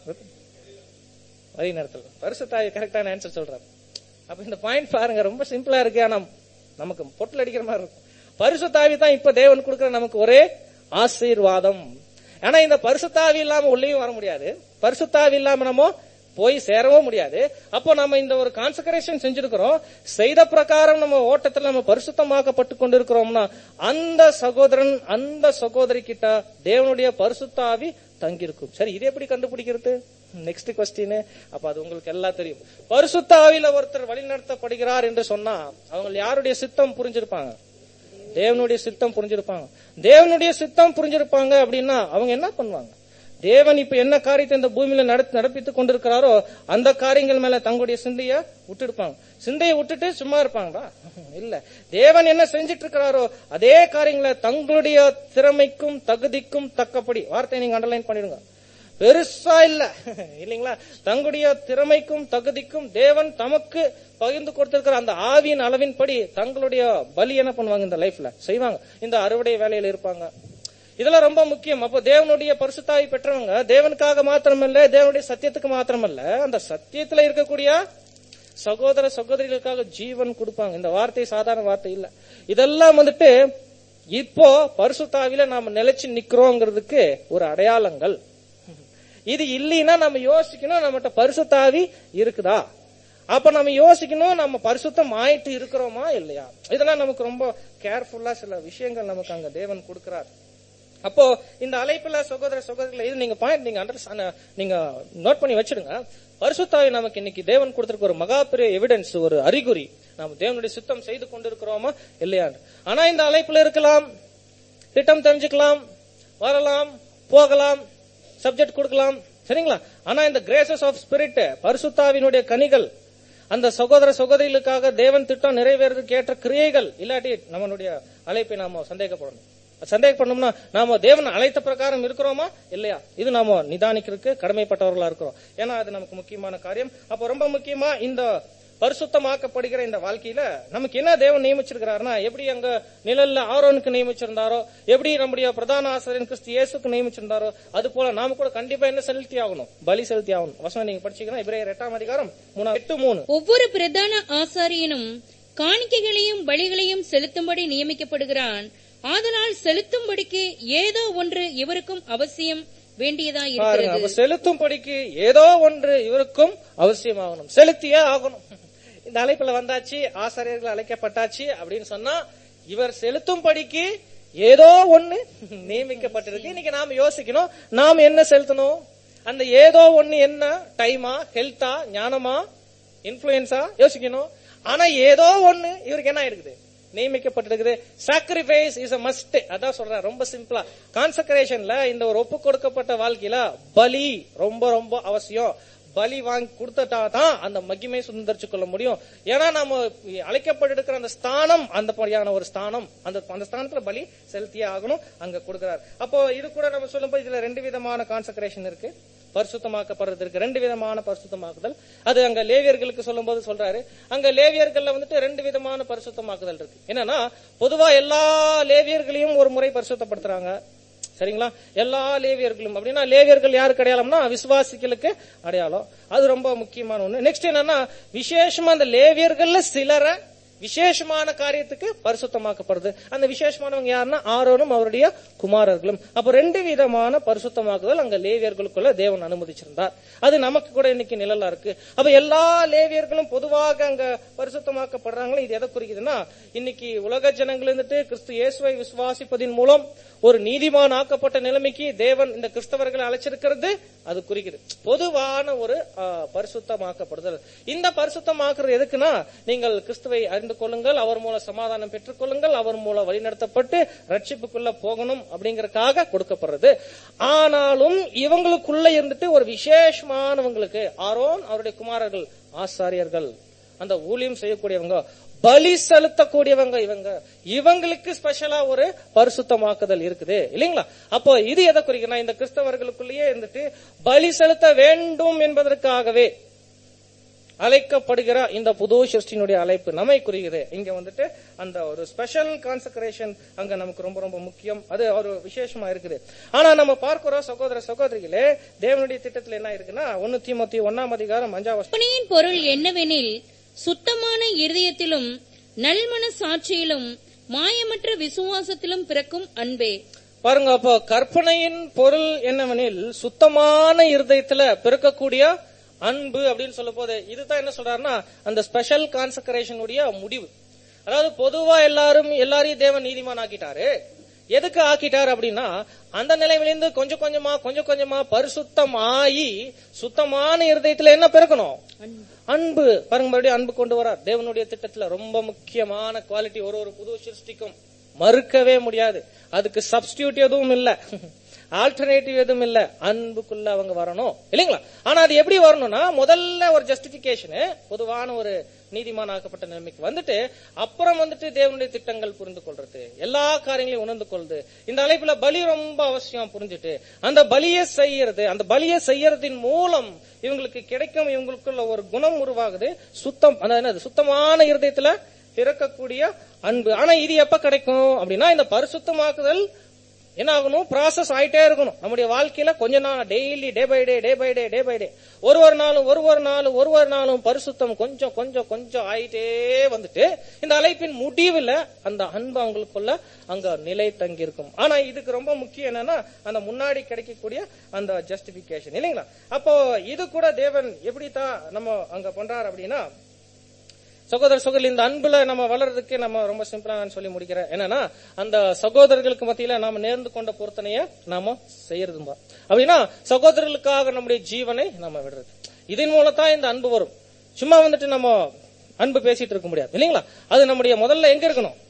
வழி நடத்தல் பரிசுத்தாவி கரெக்டான ஆன்சர் சொல்றாரு அப்ப இந்த பாயிண்ட் பாருங்க ரொம்ப சிம்பிளா இருக்கு ஆனா நமக்கு பொட்டல் அடிக்கிற மாதிரி இருக்கும் பரிசுத்தாவி தான் இப்ப தேவன் கொடுக்கிற நமக்கு ஒரே ஆசீர்வாதம் ஆனா இந்த பரிசுத்தாவி இல்லாம உள்ளேயும் வர முடியாது பரிசுத்தாவி இல்லாம நம்ம போய் சேரவும் முடியாது அப்போ நம்ம இந்த ஒரு கான்சக்ரேஷன் செஞ்சிருக்கிறோம் செய்த பிரகாரம் நம்ம ஓட்டத்துல நம்ம பரிசுத்தமாக்கப்பட்டு கொண்டிருக்கிறோம்னா அந்த சகோதரன் அந்த சகோதரி கிட்ட தேவனுடைய பரிசுத்தாவி தங்கியிருக்கும் சரி இது எப்படி கண்டுபிடிக்கிறது நெக்ஸ்ட் கொஸ்டின் அப்ப அது உங்களுக்கு எல்லாம் தெரியும் பரிசுத்தாவில ஒருத்தர் வழிநடத்தப்படுகிறார் என்று சொன்னா அவங்க யாருடைய சித்தம் புரிஞ்சிருப்பாங்க தேவனுடைய சித்தம் புரிஞ்சிருப்பாங்க தேவனுடைய சித்தம் புரிஞ்சிருப்பாங்க அப்படின்னா அவங்க என்ன பண்ணுவாங்க தேவன் இப்ப என்ன காரியத்தை இந்த பூமியில நடத்தி நடப்பித்துக் கொண்டிருக்கிறாரோ அந்த காரியங்கள் மேல தங்களுடைய சிந்தைய விட்டுடுப்பாங்க சிந்தையை விட்டுட்டு சும்மா இருப்பாங்களா இல்ல தேவன் என்ன செஞ்சிட்டு இருக்கிறாரோ அதே காரியங்களை தங்களுடைய திறமைக்கும் தகுதிக்கும் தக்கபடி வார்த்தையை நீங்க அண்டர்லைன் பண்ணிடுங்க பெருசா இல்ல இல்லைங்களா தங்களுடைய திறமைக்கும் தகுதிக்கும் தேவன் தமக்கு பகிர்ந்து கொடுத்திருக்கிற அந்த ஆவியின் அளவின்படி தங்களுடைய பலி என்ன பண்ணுவாங்க இந்த லைஃப்ல செய்வாங்க இந்த அறுவடை வேலையில இருப்பாங்க இதெல்லாம் ரொம்ப முக்கியம் அப்போ தேவனுடைய பரிசுத்தாவி பெற்றவங்க தேவனுக்காக மாத்திரமல்ல தேவனுடைய சத்தியத்துக்கு மாத்திரமல்ல அந்த சத்தியத்துல இருக்கக்கூடிய சகோதர சகோதரிகளுக்காக ஜீவன் கொடுப்பாங்க இந்த வார்த்தை சாதாரண வார்த்தை இல்ல இதெல்லாம் வந்துட்டு இப்போ பரிசுத்தாவில நாம நிலைச்சு நிக்கிறோங்கிறதுக்கு ஒரு அடையாளங்கள் இது இல்லைன்னா நம்ம யோசிக்கணும் நம்மகிட்ட பரிசுத்தாவி இருக்குதா அப்ப நம்ம யோசிக்கணும் நம்ம பரிசுத்தம் ஆயிட்டு இருக்கிறோமா இல்லையா இதெல்லாம் நமக்கு ரொம்ப கேர்ஃபுல்லா சில விஷயங்கள் நமக்கு அங்க தேவன் கொடுக்கிறார் அப்போ இந்த அழைப்புல சகோதர சகோதரிகளை இது நீங்க பாயிண்ட் நீங்க அண்டர் நீங்க நோட் பண்ணி வச்சிடுங்க பரிசுத்தாவி நமக்கு இன்னைக்கு தேவன் கொடுத்திருக்க ஒரு மகா பெரிய எவிடன்ஸ் ஒரு அறிகுறி நாம தேவனுடைய சுத்தம் செய்து கொண்டிருக்கிறோமா இல்லையான்னு ஆனா இந்த அழைப்புல இருக்கலாம் திட்டம் தெரிஞ்சுக்கலாம் வரலாம் போகலாம் சப்ஜெக்ட் கொடுக்கலாம் சரிங்களா ஆனா இந்த கிரேசஸ் ஆஃப் ஸ்பிரிட் பரிசுத்தாவினுடைய கனிகள் அந்த சகோதர சகோதரிகளுக்காக தேவன் திட்டம் நிறைவேறதுக்கு ஏற்ற கிரியைகள் இல்லாட்டி நம்மளுடைய அழைப்பை நாம சந்தேகப்படணும் சந்தேகப்படணும்னா நாம தேவன் அழைத்த பிரகாரம் இருக்கிறோமா இல்லையா இது நாம நிதானிக்கிறதுக்கு கடமைப்பட்டவர்களா இருக்கிறோம் ஏன்னா அது நமக்கு முக்கியமான காரியம் அப்ப ரொம்ப முக்கியமா இந்த பரிசுத்தமாக்கப்படுகிற இந்த வாழ்க்கையில நமக்கு என்ன தேவன் நியமிச்சிருக்கிறாருன்னா எப்படி அங்க நிழல்ல ஆரோனுக்கு நியமிச்சிருந்தாரோ எப்படி நம்முடைய பிரதான ஆசிரியர் கிறிஸ்து இயேசுக்கு நியமிச்சிருந்தாரோ அது போல நாம கூட கண்டிப்பா என்ன செலுத்தி ஆகணும் பலி செலுத்தி ஆகணும் வசனம் நீங்க படிச்சீங்கன்னா இப்ரேயர் எட்டாம் அதிகாரம் மூணா எட்டு மூணு ஒவ்வொரு பிரதான ஆசாரியனும் காணிக்கைகளையும் பலிகளையும் செலுத்தும்படி நியமிக்கப்படுகிறான் ஆதலால் செலுத்தும்படிக்கு ஏதோ ஒன்று இவருக்கும் அவசியம் வேண்டியதா பாருங்க இருக்கிறது அப்ப செலுத்தும் படிக்கு ஏதோ ஒன்று இவருக்கும் அவசியமாகணும் செலுத்தியே ஆகணும் இந்த அழைப்புல வந்தாச்சு ஆசிரியர்கள் அழைக்கப்பட்டாச்சு அப்படின்னு சொன்னா இவர் செலுத்தும் படிக்கு ஏதோ ஒண்ணு நியமிக்கப்பட்டிருக்கு இன்னைக்கு நாம யோசிக்கணும் நாம் என்ன செலுத்தணும் அந்த ஏதோ ஒண்ணு என்ன டைமா ஹெல்த்தா ஞானமா இன்ஃபுளுன்ஸா யோசிக்கணும் ஆனா ஏதோ ஒண்ணு இவருக்கு என்ன இருக்குது நியமிக்கப்பட்டிருக்குது சாக்ரிஃபைஸ் இஸ் அ மஸ்ட் அதான் சொல்றேன் ரொம்ப சிம்பிளா கான்சக்ரேஷன்ல இந்த ஒரு ஒப்பு கொடுக்கப்பட்ட வாழ்க்கையில பலி ரொம்ப ரொம்ப அவசியம் பலி வாங்கி கொடுத்துட்டா தான் அந்த மகிமை சுந்தரிச்சு கொள்ள முடியும் ஏன்னா நம்ம அழைக்கப்பட்டிருக்கிற அந்த ஸ்தானம் அந்த மாதிரியான ஒரு ஸ்தானம் அந்த அந்த ஸ்தானத்துல பலி செலுத்தியே ஆகணும் அங்க கொடுக்கிறார் அப்போ இது கூட நம்ம சொல்லும்போது இதுல ரெண்டு விதமான கான்சக்ரேஷன் இருக்கு பரிசுத்தமாக்கப்படுறது இருக்கு ரெண்டு விதமான பரிசுத்தமாக்குதல் அது அங்க லேவியர்களுக்கு சொல்லும்போது சொல்றாரு அங்க லேவியர்கள்ல வந்துட்டு ரெண்டு விதமான பரிசுத்தமாக்குதல் இருக்கு என்னன்னா பொதுவா எல்லா லேவியர்களையும் ஒரு முறை பரிசுத்தப்படுத்துறாங்க சரிங்களா எல்லா லேவியர்களும் அப்படின்னா லேவியர்கள் யாருக்கு அடையாளம்னா விசுவாசிகளுக்கு அடையாளம் அது ரொம்ப முக்கியமான ஒண்ணு நெக்ஸ்ட் என்னன்னா விசேஷமா அந்த லேவியர்கள்ல சிலரை விசேஷமான காரியத்துக்கு பரிசுத்தமாக்கப்படுது அந்த விசேஷமானவங்க யாருன்னா ஆரோனும் அவருடைய குமாரர்களும் அப்ப ரெண்டு விதமான பரிசுத்தமாக்குதல் அங்க லேவியர்களுக்குள்ள தேவன் அனுமதிச்சிருந்தார் அது நமக்கு கூட இன்னைக்கு நிழலா இருக்கு அப்ப எல்லா லேவியர்களும் பொதுவாக அங்க பரிசுத்தமாக்கப்படுறாங்களோ இது எதை குறிக்குதுன்னா இன்னைக்கு உலக ஜனங்கள் இருந்துட்டு கிறிஸ்து இயேசுவை விசுவாசிப்பதின் மூலம் ஒரு நீதிமான் ஆக்கப்பட்ட நிலைமைக்கு தேவன் இந்த கிறிஸ்தவர்களை அழைச்சிருக்கிறது அது குறிக்குது பொதுவான ஒரு ஆ, பரிசுத்தமாக்கப்படுதல் இந்த பரிசுத்தமாக்குறது எதுக்குன்னா நீங்கள் கிறிஸ்துவை அறிந்து கொள்ளுங்கள் அவர் மூலம் சமாதானம் பெற்றுக் கொள்ளுங்கள் அவர் மூலம் வழிநடத்தப்பட்டு ரட்சிப்புக்குள்ள போகணும் அப்படிங்கறதுக்காக கொடுக்கப்படுறது ஆனாலும் இவங்களுக்குள்ள இருந்துட்டு ஒரு விசேஷமானவங்களுக்கு ஆரோன் அவருடைய குமாரர்கள் ஆசாரியர்கள் அந்த ஊழியம் செய்யக்கூடியவங்க பலி செலுத்தக்கூடியவங்க இவங்க இவங்களுக்கு ஸ்பெஷலா ஒரு பரிசுத்தமாக்குதல் இருக்குது இல்லைங்களா அப்போ இது எதை குறிக்குன்னா இந்த கிறிஸ்தவர்களுக்குள்ளேயே இருந்துட்டு பலி செலுத்த வேண்டும் என்பதற்காகவே அழைக்கப்படுகிற இந்த புது சிருஷ்டினுடைய அழைப்பு நம்மை குறிக்குது இங்க வந்துட்டு அந்த ஒரு ஸ்பெஷல் கான்சக்ரேஷன் அங்க நமக்கு ரொம்ப ரொம்ப முக்கியம் அது ஒரு விசேஷமா இருக்குது ஆனா நம்ம பார்க்கிறோம் சகோதர சகோதரிகளே தேவனுடைய திட்டத்துல என்ன இருக்குன்னா ஒன்னு தீமத்தி ஒன்னாம் அதிகாரம் அஞ்சாவது கற்பனையின் பொருள் என்னவெனில் சுத்தமான இருதயத்திலும் நல்மன சாட்சியிலும் மாயமற்ற விசுவாசத்திலும் பிறக்கும் அன்பே பாருங்க அப்போ கற்பனையின் பொருள் என்னவெனில் சுத்தமான இருதயத்துல பிறக்கக்கூடிய அன்பு அப்படின்னு சொல்ல போது இதுதான் என்ன சொல்றாருன்னா அந்த ஸ்பெஷல் கான்சக்ரேஷன் உடைய முடிவு அதாவது பொதுவா எல்லாரும் எல்லாரையும் தேவன் நீதிமான் ஆக்கிட்டாரு எதுக்கு ஆக்கிட்டார் அப்படின்னா அந்த நிலைமையிலிருந்து கொஞ்சம் கொஞ்சமா கொஞ்சம் கொஞ்சமா பரிசுத்தம் ஆகி சுத்தமான இருதயத்துல என்ன பிறக்கணும் அன்பு பாருங்க மறுபடியும் அன்பு கொண்டு வரார் தேவனுடைய திட்டத்துல ரொம்ப முக்கியமான குவாலிட்டி ஒரு ஒரு புது சிருஷ்டிக்கும் மறுக்கவே முடியாது அதுக்கு சப்ஸ்டியூட் எதுவும் இல்ல ஆல்டர்னேட்டிவ் எதுவும் இல்ல அன்புக்குள்ள அவங்க வரணும் இல்லைங்களா ஆனா அது எப்படி வரணும்னா முதல்ல ஒரு ஜஸ்டிபிகேஷன் பொதுவான ஒரு நீதிமானாக்கப்பட்ட நிலைமைக்கு வந்துட்டு அப்புறம் வந்துட்டு தேவனுடைய திட்டங்கள் புரிந்து கொள்றது எல்லா காரியங்களையும் உணர்ந்து கொள்றது இந்த அழைப்புல பலி ரொம்ப அவசியம் புரிஞ்சுட்டு அந்த பலியை செய்யறது அந்த பலியை செய்யறதின் மூலம் இவங்களுக்கு கிடைக்கும் இவங்களுக்குள்ள ஒரு குணம் உருவாகுது சுத்தம் அந்த என்னது சுத்தமான இருதயத்துல பிறக்கக்கூடிய அன்பு ஆனா இது எப்ப கிடைக்கும் அப்படின்னா இந்த பரிசுத்தமாக்குதல் என்ன ஆகணும் ப்ராசஸ் ஆயிட்டே இருக்கணும் நம்முடைய வாழ்க்கையில கொஞ்ச நாள் daily day by day day by day day by day ஒரு ஒரு நாளும் ஒரு ஒரு நாளும் ஒரு ஒரு நாளும் பரிசுத்தம் கொஞ்சம் கொஞ்சம் கொஞ்சம் ஆயிட்டே வந்துட்டு இந்த அழைப்பின் முடிவுல அந்த அன்பு அவங்களுக்குள்ள அங்க நிலை தங்கி இருக்கும் ஆனா இதுக்கு ரொம்ப முக்கியம் என்னன்னா அந்த முன்னாடி கிடைக்கக்கூடிய அந்த ஜஸ்டிபிகேஷன் இல்லைங்களா அப்போ இது கூட தேவன் எப்படி தான் நம்ம அங்க பண்றாரு அப்படின்னா சகோதர சகோதரி இந்த அன்புல நம்ம வளர்றதுக்கு நம்ம ரொம்ப சிம்பிளா நான் சொல்லி முடிக்கிறேன் என்னன்னா அந்த சகோதரர்களுக்கு மத்தியில நாம நேர்ந்து கொண்ட பொருத்தனைய நாம செய்யறதும்பா அப்படின்னா சகோதரர்களுக்காக நம்முடைய ஜீவனை நம்ம விடுறது இதன் மூலம் தான் இந்த அன்பு வரும் சும்மா வந்துட்டு நம்ம அன்பு பேசிட்டு இருக்க முடியாது இல்லைங்களா அது நம்முடைய முதல்ல எங்க இருக்கணும்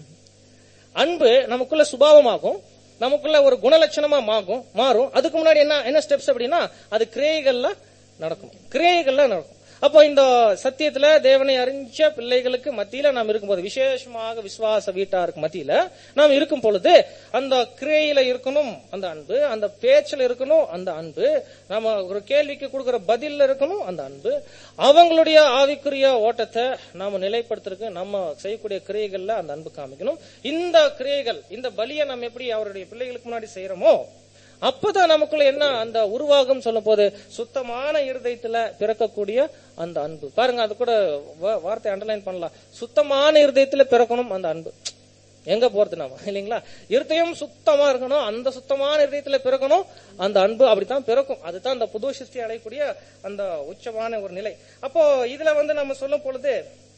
அன்பு நமக்குள்ள சுபாவமாகும் நமக்குள்ள ஒரு குணலட்சணமா மாகும் மாறும் அதுக்கு முன்னாடி என்ன என்ன ஸ்டெப்ஸ் அப்படின்னா அது கிரியைகள்ல நடக்கும் கிரியைகள்ல நடக்கும் அப்போ இந்த சத்தியத்துல தேவனை அறிஞ்ச பிள்ளைகளுக்கு மத்தியில நாம் இருக்கும்போது விசேஷமாக விசுவாச வீட்டாருக்கு மத்தியில நாம் இருக்கும் பொழுது அந்த கிரியையில இருக்கணும் அந்த அன்பு அந்த பேச்சுல இருக்கணும் அந்த அன்பு நம்ம ஒரு கேள்விக்கு கொடுக்கிற பதில்ல இருக்கணும் அந்த அன்பு அவங்களுடைய ஆவிக்குரிய ஓட்டத்தை நாம நிலைப்படுத்துறதுக்கு நம்ம செய்யக்கூடிய கிரியைகள்ல அந்த அன்பு காமிக்கணும் இந்த கிரியைகள் இந்த பலியை நம்ம எப்படி அவருடைய பிள்ளைகளுக்கு முன்னாடி செய்யறோமோ அப்பதான் நமக்குள்ள என்ன அந்த உருவாகும் சொல்லும் போது சுத்தமான இருதயத்துல பிறக்கக்கூடிய அந்த அன்பு பாருங்க அது கூட வா- வார்த்தை அண்டர்லைன் பண்ணலாம் சுத்தமான இருதயத்துல பிறக்கணும் அந்த அன்பு எங்க போறது நாம இல்லைங்களா இருதயம் சுத்தமா இருக்கணும் அந்த சுத்தமான இருதயத்துல பிறக்கணும் அந்த அன்பு அப்படித்தான் பிறக்கும் அதுதான் அந்த புது சிருஷ்டி அடையக்கூடிய அந்த உச்சமான ஒரு நிலை அப்போ இதுல வந்து நம்ம சொல்லும் பொழுது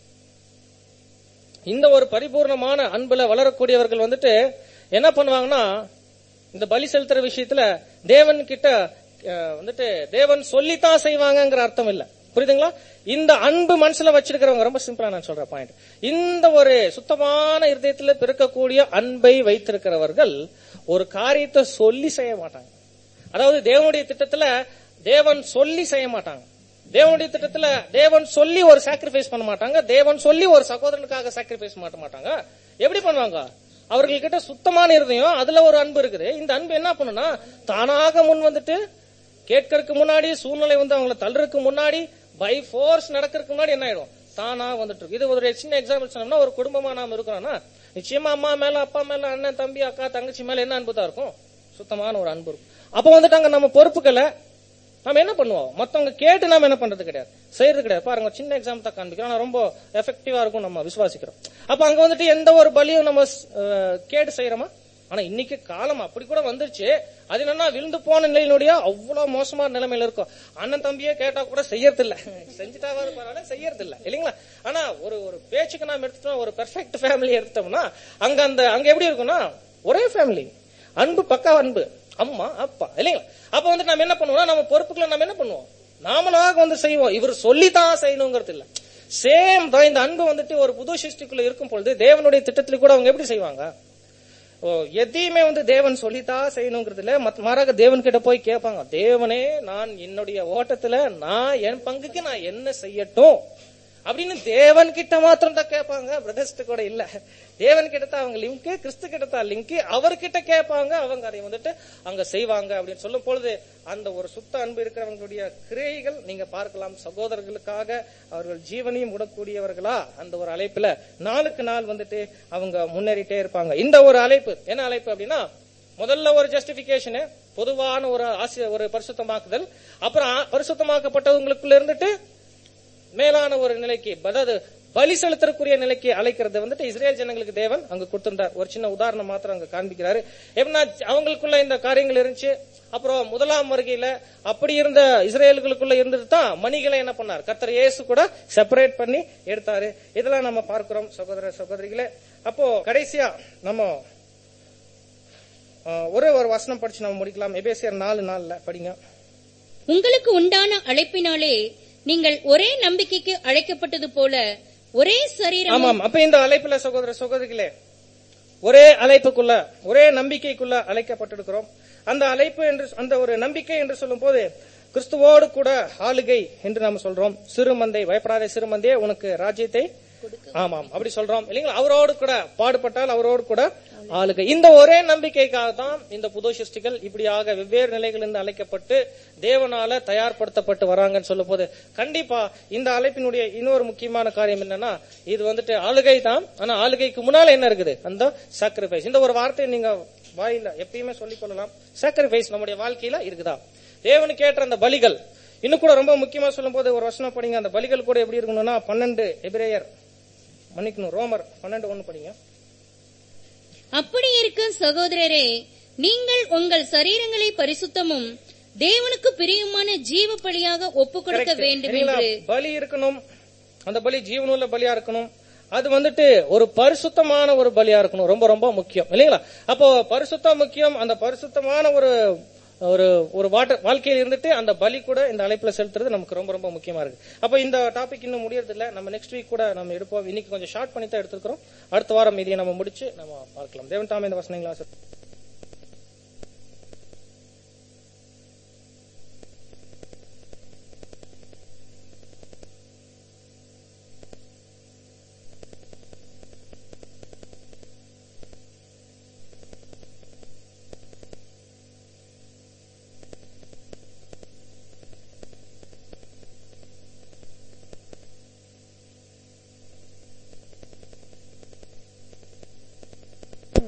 இந்த ஒரு பரிபூர்ணமான அன்புல வளரக்கூடியவர்கள் வந்துட்டு என்ன பண்ணுவாங்கன்னா இந்த பலி செலுத்துற விஷயத்துல தேவன் கிட்ட அஹ், வந்துட்டு தேவன் சொல்லித்தான் செய்வாங்கங்கிற அர்த்தம் இல்ல புரியுதுங்களா இந்த அன்பு மனசுல வச்சிருக்கிறவங்க ரொம்ப சிம்பிளா நான் சொல்ற பாயிண்ட் இந்த ஒரு சுத்தமான இருதயத்துல பிறக்கக்கூடிய அன்பை வைத்திருக்கிறவர்கள் ஒரு காரியத்தை சொல்லி செய்ய மாட்டாங்க அதாவது தேவனுடைய திட்டத்துல தேவன் சொல்லி செய்ய மாட்டாங்க தேவனுடைய திட்டத்துல தேவன் சொல்லி ஒரு சாக்ரிஃபைஸ் பண்ண மாட்டாங்க தேவன் சொல்லி ஒரு சகோதரனுக்காக சாக்ரிஃபைஸ் பண்ண மாட்டாங்க எப்படி பண்ணுவாங்க அவர்கள்கிட்ட சுத்தமான இருதயம் அதுல ஒரு அன்பு இருக்குது இந்த அன்பு என்ன பண்ணுனா தானாக முன் வந்துட்டு கேட்கறதுக்கு முன்னாடி சூழ்நிலை வந்து அவங்கள தள்ளுறதுக்கு முன்னாடி பை ஃபோர்ஸ் நடக்கிறதுக்கு முன்னாடி என்ன ஆயிடும் தானா வந்துட்டு இருக்கு இது ஒரு சின்ன எக்ஸாம்பிள் சொன்னோம்னா ஒரு குடும்பமா நாம இருக்கிறோம்னா நிச்சயமா அம்மா மேல அப்பா மேல அண்ணன் தம்பி அக்கா தங்கச்சி மேல என்ன அன்பு தான் இருக்கும் சுத்தமான ஒரு அன்பு இருக்கும் அப்ப வந்துட்டாங்க நம்ம பொறுப்புகளை நம்ம என்ன பண்ணுவோம் மத்தவங்க கேட்டு நாம என்ன பண்றது கிடையாது செய்யறது கிடையாது பாருங்க ஒரு சின்ன எக்ஸாம்பிள் தான் காண்பிக்கிறோம் ஆனா ரொம்ப எஃபெக்டிவா இருக்கும் நம்ம விசுவாசிக்கிறோம் அப்ப அங்க வந்துட்டு எந்த ஒரு பலியும் நம்ம அஹ், கேட்டு செய்யறோமா ஆனா இன்னைக்கு காலம் அப்படி கூட வந்துருச்சு அது என்னன்னா விழுந்து போன நிலையினுடைய அவ்வளவு மோசமான நிலைமையில இருக்கும் அண்ணன் தம்பியே கேட்டா கூட செய்யறது இல்ல செஞ்சுட்டாவா பரவாயில்ல செய்யறது இல்ல இல்லைங்களா ஆனா ஒரு ஒரு பேச்சுக்கு நாம எடுத்துட்டோம் ஒரு பெர்ஃபெக்ட் ஃபேமிலி எடுத்தோம்னா அங்க அந்த அங்க எப்படி இருக்கும்னா ஒரே ஃபேமிலி அன்பு பக்கா அன்பு அம்மா அப்பா இல்லைங்களா அப்ப வந்து நம்ம என்ன பண்ணுவோம் நம்ம பொறுப்புகளை நம்ம என்ன பண்ணுவோம் நாமளாக வந்து செய்வோம் இவர் சொல்லித்தான் செய்யணுங்கிறது இல்ல சேம் தான் இந்த அன்பு வந்துட்டு ஒரு புது சிருஷ்டிக்குள்ள இருக்கும் பொழுது தேவனுடைய திட்டத்துல கூட அவங்க எப்படி செய்வாங்க ஓ, எதையுமே வந்து தேவன் சொல்லித்தான் செய்யணுங்கிறது இல்ல மத்த மாறாக தேவன் கிட்ட போய் கேட்பாங்க தேவனே நான் என்னுடைய ஓட்டத்துல நான் என் பங்குக்கு நான் என்ன செய்யட்டும் அப்படின்னு தேவன் கிட்ட மாத்திரம் தான் கேட்பாங்க பிரதர்ஸ்ட் கூட இல்ல தேவன் கிட்ட தான் அவங்க லிங்க் கிறிஸ்து கிட்ட தான் லிங்க் அவர்கிட்ட கேட்பாங்க அவங்க அதை வந்துட்டு அங்க செய்வாங்க அப்படின்னு சொல்லும் பொழுது அந்த ஒரு சுத்த அன்பு இருக்கிறவங்களுடைய கிரியைகள் நீங்க பார்க்கலாம் சகோதரர்களுக்காக அவர்கள் ஜீவனையும் விடக்கூடியவர்களா அந்த ஒரு அழைப்புல நாளுக்கு நாள் வந்துட்டு அவங்க முன்னேறிட்டே இருப்பாங்க இந்த ஒரு அழைப்பு என்ன அழைப்பு அப்படின்னா முதல்ல ஒரு ஜஸ்டிபிகேஷன் பொதுவான ஒரு ஆசிய ஒரு பரிசுத்தமாக்குதல் அப்புறம் பரிசுத்தமாக்கப்பட்டவங்களுக்குள்ள இருந்துட்டு மேலான ஒரு நிலைக்கு அதாவது பலி செலுத்தக்கூடிய நிலைக்கு அழைக்கிறது வந்துட்டு இஸ்ரேல் ஜனங்களுக்கு தேவன் அங்க கொடுத்திருந்தார் ஒரு சின்ன உதாரணம் மாத்திரம் அங்க காண்பிக்கிறாரு எப்படின்னா அவங்களுக்குள்ள இந்த காரியங்கள் இருந்துச்சு அப்புறம் முதலாம் வருகையில அப்படி இருந்த இஸ்ரேலுக்குள்ள இருந்துட்டு தான் மணிகளை என்ன பண்ணார் கர்த்தர் இயேசு கூட செப்பரேட் பண்ணி எடுத்தாரு இதெல்லாம் நம்ம பார்க்கிறோம் சகோதர சகோதரிகளே அப்போ கடைசியா நம்ம ஆஹ், ஒரே ஒரு வசனம் படிச்சு நம்ம முடிக்கலாம் எபேசியர் நாலு நாள்ல படிங்க உங்களுக்கு உண்டான அழைப்பினாலே நீங்கள் ஒரே நம்பிக்கைக்கு அழைக்கப்பட்டது போல ஒரே சரீரம் ஆமாம் அப்ப இந்த அழைப்புல சகோதர சகோதரிகளே ஒரே அழைப்புக்குள்ள ஒரே நம்பிக்கைக்குள்ள அழைக்கப்பட்டிருக்கிறோம் அந்த அழைப்பு என்று அந்த ஒரு நம்பிக்கை என்று சொல்லும் போது கிறிஸ்துவோடு கூட ஆளுகை என்று நாம சொல்றோம் சிறுமந்தை பயப்படாத சிறுமந்தையே உனக்கு ராஜ்யத்தை ஆமாம் அப்படி சொல்றோம் இல்லைங்களா அவரோடு கூட பாடுபட்டால் அவரோடு கூட ஆளுகை இந்த ஒரே நம்பிக்கைக்காக தான் இந்த புது சிருஷ்டிகள் இப்படியாக வெவ்வேறு நிலைகளிலிருந்து அழைக்கப்பட்டு தேவனால தயார்படுத்தப்பட்டு வராங்கன்னு சொல்லும் போது கண்டிப்பா இந்த அழைப்பினுடைய இன்னொரு முக்கியமான காரியம் என்னன்னா இது வந்துட்டு ஆளுகை தான் ஆனா ஆளுகைக்கு முன்னால என்ன இருக்குது அந்த சாக்ரிஃபைஸ் இந்த ஒரு வார்த்தையை நீங்க வாயில எப்பயுமே சொல்லிக் கொள்ளலாம் சாக்ரிஃபைஸ் நம்முடைய வாழ்க்கையில இருக்குதா தேவனுக்கு ஏற்ற அந்த பலிகள் இன்னும் கூட ரொம்ப முக்கியமா சொல்லும் போது ஒரு வசனம் படிங்க அந்த பலிகள் கூட எப்படி இருக்கணும்னா பன்னெண்டு எபிரேயர் மன்னிக்கணும் ரோமர் பன்னெண்டு ஒண்ணு படிங்க அப்படி இருக்க சகோதரரே நீங்கள் உங்கள் சரீரங்களை பரிசுத்தமும் தேவனுக்கு பிரியமான ஜீவ பலியாக ஒப்பு கொடுக்க Correct. வேண்டும் இல்லைங்களா? என்று பலி இருக்கணும் அந்த பலி ஜீவனுள்ள பலியா இருக்கணும் அது வந்துட்டு ஒரு பரிசுத்தமான ஒரு பலியா இருக்கணும் ரொம்ப ரொம்ப முக்கியம் இல்லைங்களா அப்போ பரிசுத்தம் முக்கியம் அந்த பரிசுத்தமான ஒரு ஒரு ஒரு வாட்ட வாழ்க்கையில் இருந்துட்டு அந்த பலி கூட இந்த அழைப்புல செலுத்துறது நமக்கு ரொம்ப ரொம்ப முக்கியமா இருக்கு அப்ப இந்த டாபிக் இன்னும் முடியறது இல்ல நம்ம நெக்ஸ்ட் வீக் கூட நம்ம எடுப்போம் இன்னைக்கு கொஞ்சம் ஷார்ட் பண்ணி தான் எடுத்துக்கிறோம் அடுத்த வாரம் இதையை நம்ம முடிச்சு நம்ம பார்க்கலாம் தேவன் தாமே இந்த வசனங்களா